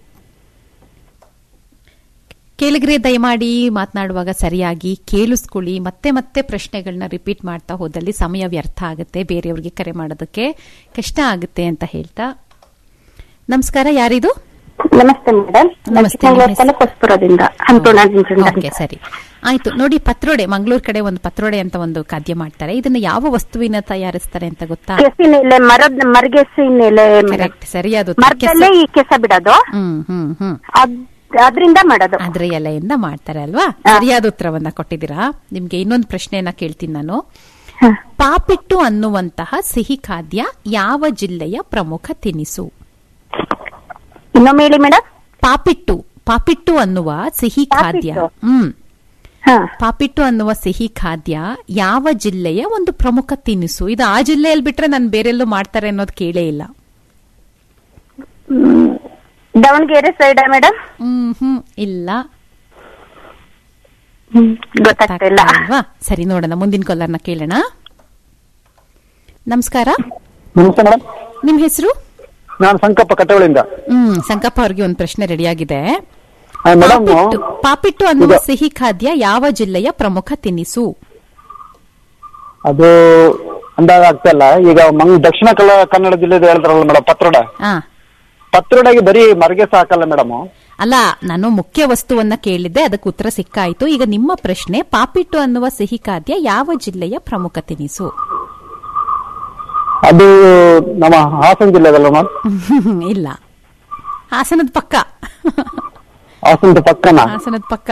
ಕೇಳಿಗ್ರೆ ದಯಮಾಡಿ ಮಾತನಾಡುವಾಗ ಸರಿಯಾಗಿ ಕೇಳಿಸ್ಕೊಳ್ಳಿ ಮತ್ತೆ ಮತ್ತೆ ಪ್ರಶ್ನೆಗಳನ್ನ ರಿಪೀಟ್ ಮಾಡ್ತಾ ಹೋದಲ್ಲಿ ಸಮಯ ವ್ಯರ್ಥ ಆಗುತ್ತೆ ಬೇರೆಯವ್ರಿಗೆ ಕರೆ ಮಾಡೋದಕ್ಕೆ ಕಷ್ಟ ಆಗುತ್ತೆ ಅಂತ ಹೇಳ್ತಾ ನಮಸ್ಕಾರ ಯಾರಿದು ನಮಸ್ತೆ ಮೇಡಮ್ ನಮಸ್ತೆ, ಚಿಕ್ಕಮಗಳೂರು ನಿಮ್ಮ ತಾಲೂಕು ಹೊಸಪುರದಿಂದ ಅನ್ನಪೂರ್ಣ ಓಕೆ ಸರಿ ಆಯ್ತು ನೋಡಿ ಪತ್ರೋಡೆ ಮಂಗಳೂರು ಕಡೆ ಒಂದು ಪತ್ರೋಡೆ ಅಂತ ಒಂದು ಖಾದ್ಯ ಮಾಡ್ತಾರೆ ಇದನ್ನ ಯಾವ ವಸ್ತುವಿನ ತಯಾರಿಸ್ತಾರೆ ಅಂತ ಗೊತ್ತಾ ಕೆಸಿನ ಎಲೆ ಮರದ ಮರಗೆಸಿನ ಎಲೆ ಕರೆಕ್ಟ್ ಸರಿಯಾದ ಉತ್ತರ. ಮರದಲ್ಲೇ ಈ ಕೆಸ ಬಿಡೋದು ಹ್ಮ್ ಹ್ಮ್ ಹ್ಮ್ ಅದ್- ಅದ್ರಿಂದ ಮಾಡೋದು ಅದ್ರ ಎಲೆಯಿಂದ ಮಾಡ್ತಾರೆ ಅಲ್ವಾ ಸರಿಯಾದ ಉತ್ತರವನ್ನ ಕೊಟ್ಟಿದ್ದೀರಾ ನಿಮ್ಗೆ ಇನ್ನೊಂದು ಪ್ರಶ್ನೆಯನ್ನ ಕೇಳ್ತೀನಿ ನಾನು ಪಾಪಿಟ್ಟು ಅನ್ನುವಂತಹ ಸಿಹಿ ಖಾದ್ಯ ಯಾವ ಜಿಲ್ಲೆಯ ಪ್ರಮುಖ ತಿನಿಸು ಇನ್ನೊಮ್ಮೆ ಹೇಳಿ ಮೇಡಮ್ ಪಾಪಿಟ್ಟು ಪಾಪಿಟ್ಟು ಅನ್ನುವ ಸಿಹಿ ಖಾದ್ಯ ಪಾಪಿಟ್ಟು? ಹ್ಮ್ ಪಾಪಿಟ್ಟು ಅನ್ನುವ ಸಿಹಿ ಖಾದ್ಯ ಯಾವ ಜಿಲ್ಲೆಯ ಒಂದು ಪ್ರಮುಖ ತಿನಿಸು ಇದು ಆ ಜಿಲ್ಲೆಯಲ್ಲಿ ಬಿಟ್ರೆ ನಾನು ಬೇರೆಲ್ಲೂ ಮಾಡ್ತಾರೆ ಅನ್ನೋದು ಕೇಳೇ ಇಲ್ಲ Davangere side madam hmm hmm ಇಲ್ಲ ಗೊತ್ತಾಗ್ತಿಲ್ಲ ಅಲ್ವಾ ಸರಿ ನೋಡೋಣ ಮುಂದಿನ ಕಾಲರ್ನ ಕೇಳೋಣ ನಮಸ್ಕಾರ ನಮಸ್ತೆ ಮೇಡಮ್ ನಿಮ್ ಹೆಸರು ನಾನು ಸಂಕಪ್ಪ ಕಟ್ಟವಳಿಂದ ಹ್ಮ್ ಸಂಕಪ್ಪ ಅವ್ರಿಗೆ ಒಂದು ಪ್ರಶ್ನೆ ರೆಡಿಯಾಗಿದೆ ಮೇಡಮ್ ಪಾಪಿಟ್ಟು ಪಾಪಿಟ್ಟು ಅನ್ನುವ ಸಿಹಿ ಖಾದ್ಯ ಯಾವ ಜಿಲ್ಲೆಯ ಪ್ರಮುಖ ತಿನಿಸು ಅದು ಅಂದಾಗ ಆಗ್ತಾ ಇಲ್ಲ ಈಗ ಮಂಗ್ ದಕ್ಷಿಣ ಕಲ- ಕನ್ನಡ ಜಿಲ್ಲೆದು ಹೇಳ್ತಾರಲ್ಲ ಮೇಡಮ್ ಪತ್ರೋಡ ಹಾ ಪತ್ರೋಡಗೆ ಬರೀ ಮರಗೆ ಸಾಕಲ್ಲ ಮೇಡಮ್ ಅಲ್ಲ ನಾನು ಮುಖ್ಯ ವಸ್ತುವನ್ನ ಕೇಳಿದ್ದೆ ಅದಕ್ಕೆ ಉತ್ತರ ಸಿಕ್ಕಾಯ್ತು ಈಗ ನಿಮ್ಮ ಪ್ರಶ್ನೆ ಪಾಪಿಟ್ಟು ಅನ್ನುವ ಸಿಹಿ ಖಾದ್ಯ ಯಾವ ಜಿಲ್ಲೆಯ ಪ್ರಮುಖ ತಿನಿಸು ಅದು ನಮ್ಮ ಹಾಸನ ಜಿಲ್ಲೆದಲ್ಲ ಮೇಡಮ್ ಇಲ್ಲ ಹಾಸನದ ಪಕ್ಕ ಹಾಸನದ ಪಕ್ಕನ ಹಾಸನದ ಪಕ್ಕ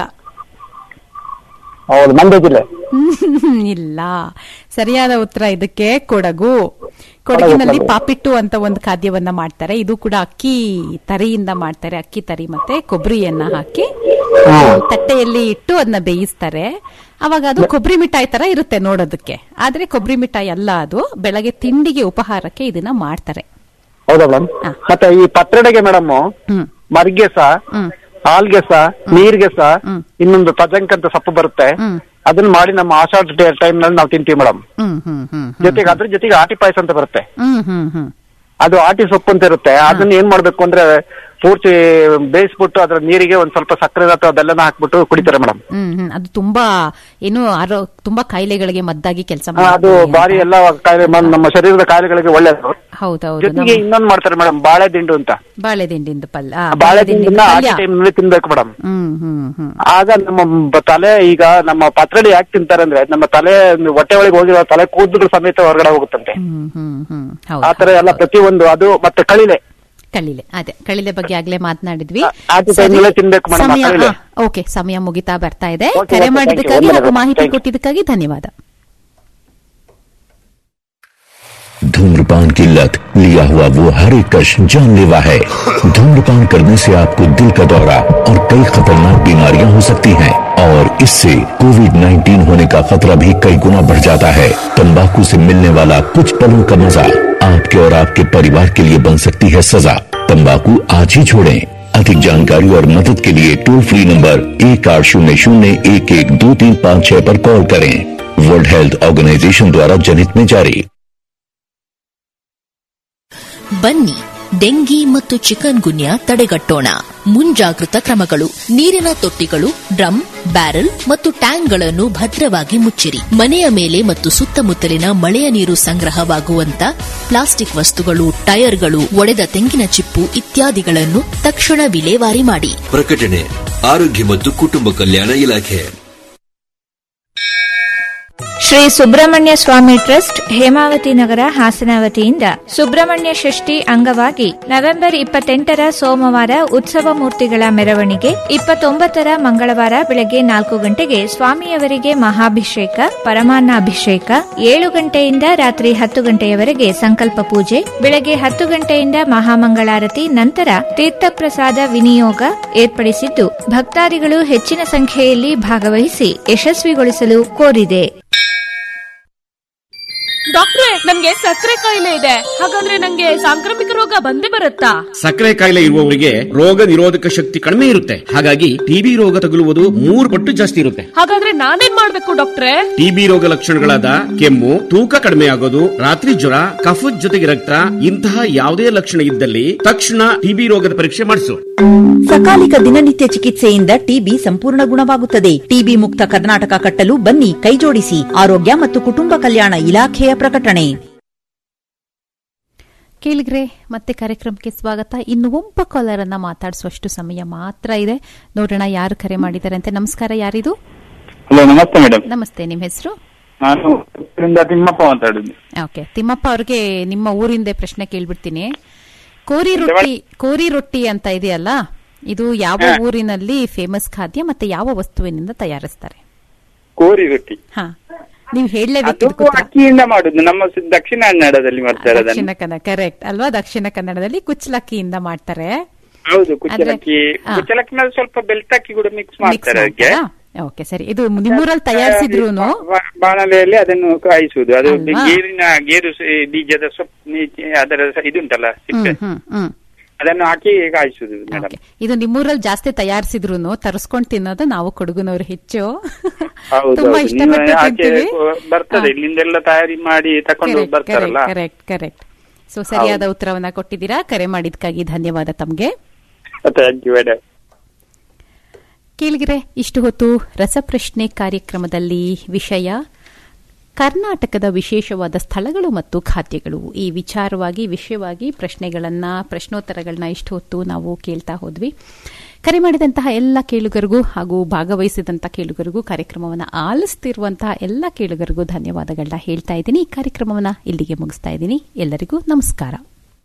ಹೌದು ಮಂಡ್ಯ ಜಿಲ್ಲೆ ಹ್ಮ್, ಇಲ್ಲ ಸರಿಯಾದ ಉತ್ತರ ಇದಕ್ಕೆ ಕೊಡಗು ಕೊಡಗಿನಲ್ಲಿ ಕೊಡಗು. ಪಾಪಿಟ್ಟು ಅಂತ ಒಂದು ಖಾದ್ಯವನ್ನ ಮಾಡ್ತಾರೆ ಇದು ಕೂಡ ಅಕ್ಕಿ ತರಿಯಿಂದ ಮಾಡ್ತಾರೆ ಅಕ್ಕಿ ತರಿ ಮತ್ತೆ ಕೊಬ್ಬರಿಯನ್ನ ಹಾಕಿ ತಟ್ಟೆಯಲ್ಲಿ ಇಟ್ಟು ಅದನ್ನ ಬೇಯಿಸ್ತಾರೆ ಅವಾಗ ಅದು ಕೊಬ್ಬರಿ ಮಿಠಾಯಿ ತರ ಇರುತ್ತೆ ನೋಡೋದಕ್ಕೆ ಆದ್ರೆ ಕೊಬ್ಬರಿ ಮಿಠಾಯಿ ಅಲ್ಲ ಅದು ಬೆಳಗ್ಗೆ ತಿಂಡಿಗೆ ಉಪಹಾರಕ್ಕೆ ಇದನ್ನ ಮಾಡ್ತಾರೆ ಹೌದಾ ಮೇಡಮ್ ಮತ್ತೆ ಈ ಪತ್ರೊಡೆಗೆ ಮೇಡಮ್ ಹ್ಮ್ ಮರ್ಗೆಸ ಹಾಲ್ಗೆಸ ನೀರ್ಗೆಸ ಇನ್ನೊಂದು ತಜಂಕ್ ಅಂತ ಸೊಪ್ಪು ಬರುತ್ತೆ ಅದನ್ನ ಮಾಡಿ ನಮ್ಮ ಆಷಾಢ ಟೈಮ್ ನಲ್ಲಿ ನಾವು ತಿಂತೀವಿ ಮೇಡಮ್ ಹ್ಮ್ ಹ್ಮ್ ಹ್ಮ್ ಜೊತೆಗೆ ಅದ್ರ ಜೊತೆಗೆ ಆಟಿ ಪಾಯಸ ಅಂತ ಬರುತ್ತೆ ಹ್ಮ್ ಹ್ಮ್ ಹ್ಮ್ ಅದು ಆಟಿ ಸೊಪ್ಪು ಅಂತ ಇರುತ್ತೆ ಅದನ್ನ ಏನ್ ಮಾಡ್ಬೇಕು ಅಂದ್ರೆ ಪೂರ್ತಿ ಬೇಯಿಸ್ಬಿಟ್ಟು ಅದ್ರ ನೀರಿಗೆ ಒಂದ್ ಸ್ವಲ್ಪ ಸಕ್ಕರೆ ಅಥವಾ ಬೆಲ್ಲನ ಹಾಕ್ಬಿಟ್ಟು ಕುಡಿತಾರೆ ಮೇಡಮ್ ಹ್ಮ್ ಹ್ಮ್ ಅದು ತುಂಬಾ ಏನು ಆರೋ ತುಂಬಾ ಕಾಯಿಲೆಗಳಿಗೆ ಮದ್ದಾಗಿ ಕೆಲಸ ಅದು ಬಾರಿ ಎಲ್ಲ ಕಾಯಿಲೆ ಮ- ನಮ್ಮ ಶರೀರದ ಕಾಯಿಲೆಗಳಿಗೆ ಒಳ್ಳೇದು ಹೌದೌದು ಜೊತೆಗೆ ಇನ್ನೊಂದ್ ಮಾಡ್ತಾರೆ ಮೇಡಮ್ ಬಾಳೆ ದಿಂಡು ಅಂತ ಬಾಳೆ ದಿಂಡಿಂದು ಪಲ್ಯ ಆ, ಬಾಳೆ ದಿಂಡಿಂದು ದಿಂಡನ್ನ ಆಟಿ ಪಲ್ಯ. ಟೈಮ್ ನಲ್ಲಿ ತಿನ್ಬೇಕು ಮೇಡಮ್ ಹ್ಮ್ ಹ್ಮ್ ಹ್ಮ್ ಆಗ ನಮ್ಮ ಬ- ತಲೆ ಈಗ ನಮ್ಮ ಪತ್ರಡಿ ಯಾಕೆ ತಿಂತಾರೆ ಅಂದ್ರೆ ನಮ್ಮ ತಲೆ ಹೊಟ್ಟೆ ಒಳಗೆ ಹೋಗಿರೋ ತಲೆ ಕೂದಲು ಸಮೇತ ಹೊರಗಡೆ ಹೋಗುತ್ತಂತೆ ಹ್ಮ್ ಹ್ಮ್ ಹ್ಮ್ ಆ ಹೌದು ತರ ಎಲ್ಲ ಪ್ರತಿಯೊಂದು ಅದು ಮತ್ತೆ ಕಳಿಲೆ ಕಳಿಲೆ ಅದೇ ಕಳಿಲೆ ಬಗ್ಗೆ ಆಗ್ಲೇ ಮಾತನಾಡಿದ್ವಿ ಆಟಿ ಸರಿ. time ನಲ್ಲೇ ತಿನ್ಬೇಕು ಮೇಡಮ್ ಆ ಸಮಯ ಕಳಿಲೆ. ಓಕೆ ಸಮಯ ಮುಗಿತಾ ಬರ್ತಾ ಇದೆ Okay, ಕರೆ okay, thank you. ಮಾಡಿದ್ದಕ್ಕಾಗಿ ಒಳ್ಳೆಯದು. ಹಾಗೂ ಮಾಹಿತಿ Thank you. ಕೊಟ್ಟಿದ್ದಕ್ಕಾಗಿ ಧನ್ಯವಾದ धूम्रपान की लत लिया हुआ वो हर एक कश जानलेवा है धूम्रपान करने से आपको दिल का दौरा और कई खतरनाक बीमारियां हो सकती हैं और इससे कोविड 19 होने का खतरा भी कई गुना बढ़ जाता है तंबाकू से मिलने वाला कुछ पलों का मजा आपके और आपके परिवार के लिए बन सकती है सजा तंबाकू आज ही छोड़ें अधिक जानकारी और मदद के लिए टोल फ्री नंबर एक आठ शून्य शून्य एक एक दो तीन पाँच छह पर कॉल करें वर्ल्ड हेल्थ ऑर्गेनाइजेशन द्वारा जनहित में जारी ಬನ್ನಿ ಡೆಂಗಿ ಮತ್ತು ಚಿಕನ್ ಗುನ್ಯಾ ತಡೆಗಟ್ಟೋಣ ಮುಂಜಾಗೃತ ಕ್ರಮಗಳು ನೀರಿನ ತೊಟ್ಟಿಗಳು ಡ್ರಮ್ ಬ್ಯಾರೆಲ್ ಮತ್ತು ಟ್ಯಾಂಕ್ಗಳನ್ನು ಭದ್ರವಾಗಿ ಮುಚ್ಚಿರಿ ಮನೆಯ ಮೇಲೆ ಮತ್ತು ಸುತ್ತಮುತ್ತಲಿನ ಮಳೆಯ ನೀರು ಸಂಗ್ರಹವಾಗುವಂತ ಪ್ಲಾಸ್ಟಿಕ್ ವಸ್ತುಗಳು ಟೈರ್ಗಳು ಒಡೆದ ತೆಂಗಿನ ಚಿಪ್ಪು ಇತ್ಯಾದಿಗಳನ್ನು ತಕ್ಷಣ ವಿಲೇವಾರಿ ಮಾಡಿ ಪ್ರಕಟಣೆ ಆರೋಗ್ಯ ಮತ್ತು ಕುಟುಂಬ ಕಲ್ಯಾಣ ಇಲಾಖೆ ಶ್ರೀ ಸುಬ್ರಹ್ಮಣ್ಯ ಸ್ವಾಮಿ ಟ್ರಸ್ಟ್ ಹೇಮಾವತಿ ನಗರ ಹಾಸನ ವತಿಯಿಂದ ಸುಬ್ರಹ್ಮಣ್ಯ ಷಷ್ಠಿ ಅಂಗವಾಗಿ ನವೆಂಬರ್ ಇಪ್ಪತ್ತೆಂಟರ ಸೋಮವಾರ ಉತ್ಸವ ಮೂರ್ತಿಗಳ ಮೆರವಣಿಗೆ ಇಪ್ಪತ್ತೊಂಬತ್ತರ ಮಂಗಳವಾರ ಬೆಳಗ್ಗೆ ನಾಲ್ಕು ಗಂಟೆಗೆ ಸ್ವಾಮಿಯವರಿಗೆ ಮಹಾಭಿಷೇಕ ಪರಮಾನ್ನಾಭಿಷೇಕ ಏಳು ಗಂಟೆಯಿಂದ ರಾತ್ರಿ ಹತ್ತು ಗಂಟೆಯವರೆಗೆ ಸಂಕಲ್ಪ ಪೂಜೆ ಬೆಳಗ್ಗೆ ಹತ್ತು ಗಂಟೆಯಿಂದ ಮಹಾಮಂಗಳಾರತಿ ನಂತರ ತೀರ್ಥಪ್ರಸಾದ ವಿನಿಯೋಗ ಏರ್ಪಡಿಸಿದ್ದು ಭಕ್ತಾದಿಗಳು ಹೆಚ್ಚಿನ ಸಂಖ್ಯೆಯಲ್ಲಿ ಭಾಗವಹಿಸಿ ಯಶಸ್ವಿಗೊಳಿಸಲು ಕೋರಿದೆ ಡಾಕ್ಟ್ರೆ ನನ್ಗೆ ಸಕ್ಕರೆ ಕಾಯಿಲೆ ಇದೆ ಹಾಗಾದ್ರೆ ನಂಗೆ ಸಾಂಕ್ರಾಮಿಕ ರೋಗ ಬಂದೇ ಬರುತ್ತಾ ಸಕ್ಕರೆ ಕಾಯಿಲೆ ಇರುವವರಿಗೆ ರೋಗ ನಿರೋಧಕ ಶಕ್ತಿ ಕಡಿಮೆ ಇರುತ್ತೆ ಹಾಗಾಗಿ ಟಿಬಿ ರೋಗ ತಗುಲುವುದು ಮೂರು ಪಟ್ಟು ಜಾಸ್ತಿ ಇರುತ್ತೆ ಹಾಗಾದ್ರೆ ನಾನೇನ್ ಮಾಡ್ಬೇಕು ಡಾಕ್ಟ್ರೆ ಟಿಬಿ ರೋಗ ಲಕ್ಷಣಗಳಾದ ಕೆಮ್ಮು ತೂಕ ಕಡಿಮೆ ಆಗೋದು ರಾತ್ರಿ ಜ್ವರ ಕಫದ ಜೊತೆಗೆ ರಕ್ತ ಇಂತಹ ಯಾವುದೇ ಲಕ್ಷಣ ಇದ್ದಲ್ಲಿ ತಕ್ಷಣ ಟಿಬಿ ರೋಗದ ಪರೀಕ್ಷೆ ಮಾಡಿಸು ಸಕಾಲಿಕ ದಿನನಿತ್ಯ ಚಿಕಿತ್ಸೆಯಿಂದ ಟಿಬಿ ಸಂಪೂರ್ಣ ಗುಣವಾಗುತ್ತದೆ ಟಿಬಿ ಮುಕ್ತ ಕರ್ನಾಟಕ ಕಟ್ಟಲು ಬನ್ನಿ ಕೈಜೋಡಿಸಿ ಆರೋಗ್ಯ ಮತ್ತು ಕುಟುಂಬ ಕಲ್ಯಾಣ ಇಲಾಖೆಯ ಪ್ರಕಟಣೆ ಕೇಳಿಗ್ರೆ ಮತ್ತೆ ಕಾರ್ಯಕ್ರಮಕ್ಕೆ ಸ್ವಾಗತ ಇನ್ನು ಒಬ್ಬ ಕಾಲರ್ ಅನ್ನ ಮಾತಾಡಿಸುವಷ್ಟು ಸಮಯ ಮಾತ್ರ ಇದೆ ನೋಡೋಣ ಯಾರು ಕರೆ ಮಾಡಿದ್ದಾರೆ ಅಂತ ನಮಸ್ಕಾರ ಯಾರಿದು ಹಲೋ ನಮಸ್ತೆ ಮೇಡಮ್ ನಮಸ್ತೆ ನಿಮ್ಮ ಹೆಸರು ನಾನು ಇದರಿಂದ ತಿಮ್ಮಪ್ಪ ಮಾತಾಡುದು ಓಕೆ ತಿಮ್ಮಪ್ಪ ಅವ್ರಿಗೆ ನಿಮ್ಮ ಊರಿಂದೇ ಪ್ರಶ್ನೆ ಕೇಳ್ಬಿಡ್ತೀನಿ ಕೋರಿ ರೊಟ್ಟಿ ಕೋರಿ ರೊಟ್ಟಿ ಅಂತ ಇದೆಯಲ್ಲ ಇದು ಯಾವ ಹಾ. ಊರಿನಲ್ಲಿ ಫೇಮಸ್ ಖಾದ್ಯ ಮತ್ತೆ ಯಾವ ವಸ್ತುವಿನಿಂದ ತಯಾರಿಸ್ತಾರೆ ಕೋರಿ ರೊಟ್ಟಿ ಹಾ ನೀವು ಅದು ಹೇಳಲೇಬೇಕು ಅಕ್ಕಿಯಿಂದ ಮಾಡುದು ನಮ್ಮ ಸ- ದಕ್ಷಿಣ ಕನ್ನಡದಲ್ಲಿ ಮಾಡ್ತಾರೆ ಅದನ್ನು ದಕ್ಷಿಣ ಕನ್ನಡ ಕರೆಕ್ಟ್ ಅಲ್ವಾ ದಕ್ಷಿಣ ಕನ್ನಡದಲ್ಲಿ ಕುಚ್ಚಲಕ್ಕಿಯಿಂದ ಮಾಡ್ತಾರೆ ಹೌದು ಕುಚ್ಚಲಕ್ಕಿ ಹಾ. ಕುಚ್ಚಲಕ್ಕಿ ಮೇಲೆ ಸ್ವಲ್ಪ ಬೆಳ್ತಕ್ಕಿ ಕೂಡ ಮಿಕ್ಸ್ ಮಾಡ್ತಾರೆ ಅದಕ್ಕೆ ಓಕೆ ಸರಿ ಇದು ನಿಮ್ಮೂರಲ್ಲಿ ತಯಾರಿಸಿದ್ರು ಬಾ- ಬಾಣಲೆಯಲ್ಲಿ ಅದನ್ನು ಕಾಯಿಸುವುದು ಅದು ಅಲ್ವಾ? ಗೇರಿನ ಗೇರು ಸ- ಬೀಜದ ಸೊಪ್ಪು ನೀಚೆ ಅದರ ಸ- ಇದುಂಟಲ್ಲ ಸಿಪ್ಪೆ ಹ್ಮ್ ಹ್ಮ್ ಅದನ್ನು ಹಾಕಿ ಕಾಯಿಸುದು ಮೇಡಮ್ ಇದು ನಿಮ್ಮೂರಲ್ಲಿ ಜಾಸ್ತಿ ತಯಾರಿಸಿದ್ರು ತರಿಸ್ಕೊಂಡು ತಿನ್ನೋದು ನಾವು ಕೊಡಗುನವ್ರು ಹೆಚ್ಚು ಹೌದು ತುಂಬಾ ಹೌದು. ಇಷ್ಟಪಟ್ಟು ನೀವು ಆಚೆ ತಿಂತೀವಿ ಬರ್ತದೆ ಇಲ್ಲಿಂದೆಲ್ಲ ತಯಾರಿ ಮಾಡಿ ತಕೊಂಡು ಬರ್ತಾರಲ್ಲ ಕರೆಕ್ಟ್ ಕರೆಕ್ಟ್ ಸೊ ಸರಿಯಾದ ಉತ್ತರವನ್ನ ಕೊಟ್ಟಿದ್ದೀರಾ ಕರೆ ಮಾಡಿದ್ಕಾಗಿ ಧನ್ಯವಾದ ತಮ್ಗೆ ಥ್ಯಾಂಕ್ ಯು ಮೇಡಮ್ ಕೇಳಿದ್ರೆ ಇಷ್ಟು ಹೊತ್ತು ರಸಪ್ರಶ್ನೆ ಕಾರ್ಯಕ್ರಮದಲ್ಲಿ ವಿಷಯ ಕರ್ನಾಟಕದ ವಿಶೇಷವಾದ ಸ್ಥಳಗಳು ಮತ್ತು ಖಾದ್ಯಗಳು ಈ ವಿಚಾರವಾಗಿ ವಿಷಯವಾಗಿ ಪ್ರಶ್ನೆಗಳನ್ನ ಪ್ರಶ್ನೋತ್ತರಗಳನ್ನ ಇಷ್ಟು ಹೊತ್ತು ನಾವು ಕೇಳ್ತಾ ಹೋದ್ವಿ ಕರೆ ಮಾಡಿದಂತಹ ಎಲ್ಲ ಕೇಳುಗರಿಗೂ ಹಾಗೂ ಭಾಗವಹಿಸಿದಂತಹ ಕೇಳುಗರಿಗೂ ಕಾರ್ಯಕ್ರಮವನ್ನು ಆಲಿಸ್ತಿರುವಂತಹ ಎಲ್ಲ ಕೇಳುಗರಿಗೂ ಧನ್ಯವಾದಗಳನ್ನ ಹೇಳ್ತಾ ಇದ್ದೀನಿ ಈ ಕಾರ್ಯಕ್ರಮವನ್ನು ಇಲ್ಲಿಗೆ ಮುಗಿಸ್ತಾ ಇದ್ದೀನಿ ಎಲ್ಲರಿಗೂ ನಮಸ್ಕಾರ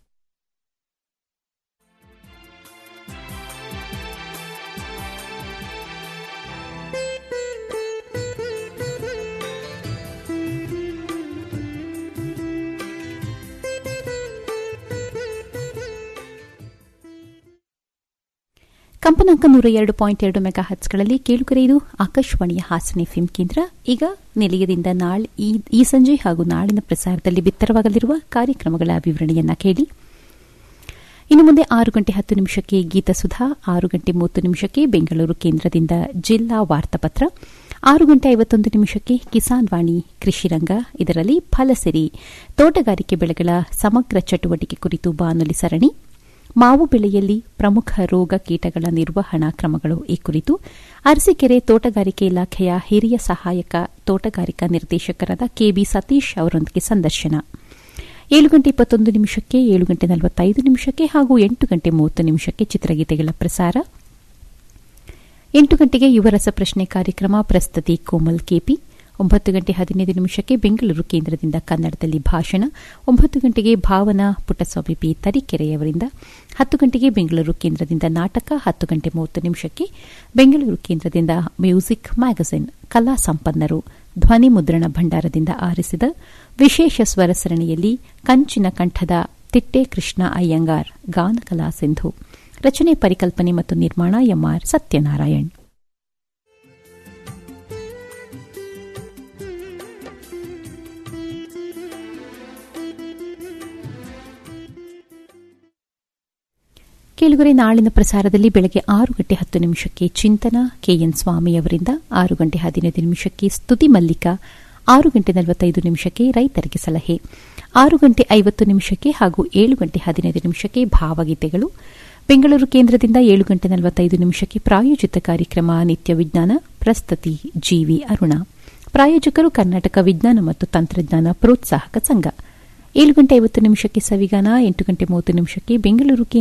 ಕಂಪನಾಂಕ ನೂರ ಎರಡು ಪಾಯಿಂಟ್ ಎರಡು ಮೆಗಾ ಹರ್ಟ್ಸ್ಗಳಲ್ಲಿ ಕೇಳುಗರೆ ಇದು ಆಕಾಶವಾಣಿಯ ಹಾಸನ ಎಫ್ಎಂ ಕೇಂದ್ರ ಈಗ ನಿಲಯದಿಂದ ನಾಳೆ ಈ ಸಂಜೆ ಹಾಗೂ ನಾಳಿನ ಪ್ರಸಾರದಲ್ಲಿ ಬಿತ್ತರವಾಗಲಿರುವ ಕಾರ್ಯಕ್ರಮಗಳ ವಿವರಣೆಯನ್ನ ಕೇಳಿ ಇನ್ನು ಮುಂದೆ ಆರು ಗಂಟೆ ಹತ್ತು ನಿಮಿಷಕ್ಕೆ ಗೀತಸುಧಾ ಆರು ಗಂಟೆ ಮೂವತ್ತು ನಿಮಿಷಕ್ಕೆ ಬೆಂಗಳೂರು ಕೇಂದ್ರದಿಂದ ಜಿಲ್ಲಾ ವಾರ್ತಾಪತ್ರ ಆರು ಗಂಟೆ ಐವತ್ತೊಂದು ನಿಮಿಷಕ್ಕೆ ಕಿಸಾನ್ ವಾಣಿ ಕೃಷಿರಂಗ ಇದರಲ್ಲಿ ಫಲಸಿರಿ ತೋಟಗಾರಿಕೆ ಬೆಳೆಗಳ ಸಮಗ್ರ ಚಟುವಟಿಕೆ ಕುರಿತು ಬಾನುಲಿ ಸರಣಿ ಮಾವು ಬೆಳೆಯಲ್ಲಿ ಪ್ರಮುಖ ರೋಗ ಕೀಟಗಳ ನಿರ್ವಹಣಾ ಕ್ರಮಗಳು ಈ ಕುರಿತು ಅರಸೀಕೆರೆ ತೋಟಗಾರಿಕೆ ಇಲಾಖೆಯ ಹಿರಿಯ ಸಹಾಯಕ ತೋಟಗಾರಿಕಾ ನಿರ್ದೇಶಕರಾದ ಕೆಬಿ ಸತೀಶ್ ಅವರೊಂದಿಗೆ ಸಂದರ್ಶನ ಏಳು ಗಂಟೆ ಇಪ್ಪತ್ತೊಂದು ನಿಮಿಷಕ್ಕೆ ಏಳು ಗಂಟೆ ನಲವತ್ತೈದು ನಿಮಿಷಕ್ಕೆ ಹಾಗೂ ಎಂಟು ಗಂಟೆ ಮೂವತ್ತು ನಿಮಿಷಕ್ಕೆ ಚಿತ್ರಗೀತೆಗಳ ಪ್ರಸಾರ ಎಂಟು ಗಂಟೆಗೆ ಯುವರಸ ಪ್ರಶ್ನೆ ಕಾರ್ಯಕ್ರಮ ಪ್ರಸ್ತುತಿ ಕೋಮಲ್ ಕೆಪಿ ಒಂಬತ್ತು ಗಂಟೆ ಹದಿನೈದು ನಿಮಿಷಕ್ಕೆ ಬೆಂಗಳೂರು ಕೇಂದ್ರದಿಂದ ಕನ್ನಡದಲ್ಲಿ ಭಾಷಣ ಒಂಬತ್ತು ಗಂಟೆಗೆ ಭಾವನಾ ಪುಟ್ಟಸ್ವಾಮಿ ಪಿ ತರೀಕೆರೆಯವರಿಂದ ಹತ್ತು ಗಂಟೆಗೆ ಬೆಂಗಳೂರು ಕೇಂದ್ರದಿಂದ ನಾಟಕ ಹತ್ತು ಗಂಟೆ ಮೂವತ್ತು ನಿಮಿಷಕ್ಕೆ ಬೆಂಗಳೂರು ಕೇಂದ್ರದಿಂದ ಮ್ಯೂಸಿಕ್ ಮ್ಯಾಗಜಿನ್ ಕಲಾ ಸಂಪನ್ನರು ಧ್ವನಿ ಮುದ್ರಣ ಭಂಡಾರದಿಂದ ಆರಿಸಿದ ವಿಶೇಷ ಸ್ವರ ಸರಣಿಯಲ್ಲಿ ಕಂಚಿನ ಕಂಠದ ತಿಟ್ಟೆ ಕೃಷ್ಣ ಅಯ್ಯಂಗಾರ್ ಗಾನಕಲಾ ಸಿಂಧು ರಚನೆ ಪರಿಕಲ್ಪನೆ ಮತ್ತು ನಿರ್ಮಾಣ ಎಂಆರ್ ಸತ್ಯನಾರಾಯಣ್ ಕೇಳುಗರೆ ನಾಳಿನ ಪ್ರಸಾರದಲ್ಲಿ ಬೆಳಗ್ಗೆ ಆರು ಗಂಟೆ ಹತ್ತು ನಿಮಿಷಕ್ಕೆ ಚಿಂತನ ಕೆಎನ್ ಸ್ವಾಮಿ ಅವರಿಂದ ಆರು ಗಂಟೆ ಹದಿನೈದು ನಿಮಿಷಕ್ಕೆ ಸ್ತುತಿ ಮಲ್ಲಿಕ ಆರು ಗಂಟೆ ನಲವತ್ತೈದು ನಿಮಿಷಕ್ಕೆ ರೈತರಿಗೆ ಸಲಹೆ ಆರು ಗಂಟೆ ಐವತ್ತು ನಿಮಿಷಕ್ಕೆ ಹಾಗೂ ಏಳು ಗಂಟೆ ಹದಿನೈದು ನಿಮಿಷಕ್ಕೆ ಭಾವಗೀತೆಗಳು ಬೆಂಗಳೂರು ಕೇಂದ್ರದಿಂದ ಏಳು ಗಂಟೆ ನಲವತ್ತೈದು ನಿಮಿಷಕ್ಕೆ ಪ್ರಾಯೋಜಿತ ಕಾರ್ಯಕ್ರಮ ನಿತ್ಯ ವಿಜ್ಞಾನ ಪ್ರಸ್ತುತಿ ಜಿವಿ ಅರುಣ ಪ್ರಾಯೋಜಕರು ಕರ್ನಾಟಕ ವಿಜ್ಞಾನ ಮತ್ತು ತಂತ್ರಜ್ಞಾನ ಪ್ರೋತ್ಸಾಹಕ ಸಂಘ ಏಳು ಗಂಟೆ ಐವತ್ತು ನಿಮಿಷಕ್ಕೆ ಸವಿಗಾನ ಎಂಟು ಗಂಟೆ ಮೂವತ್ತು ನಿಮಿಷಕ್ಕೆ ಬೆಂಗಳೂರು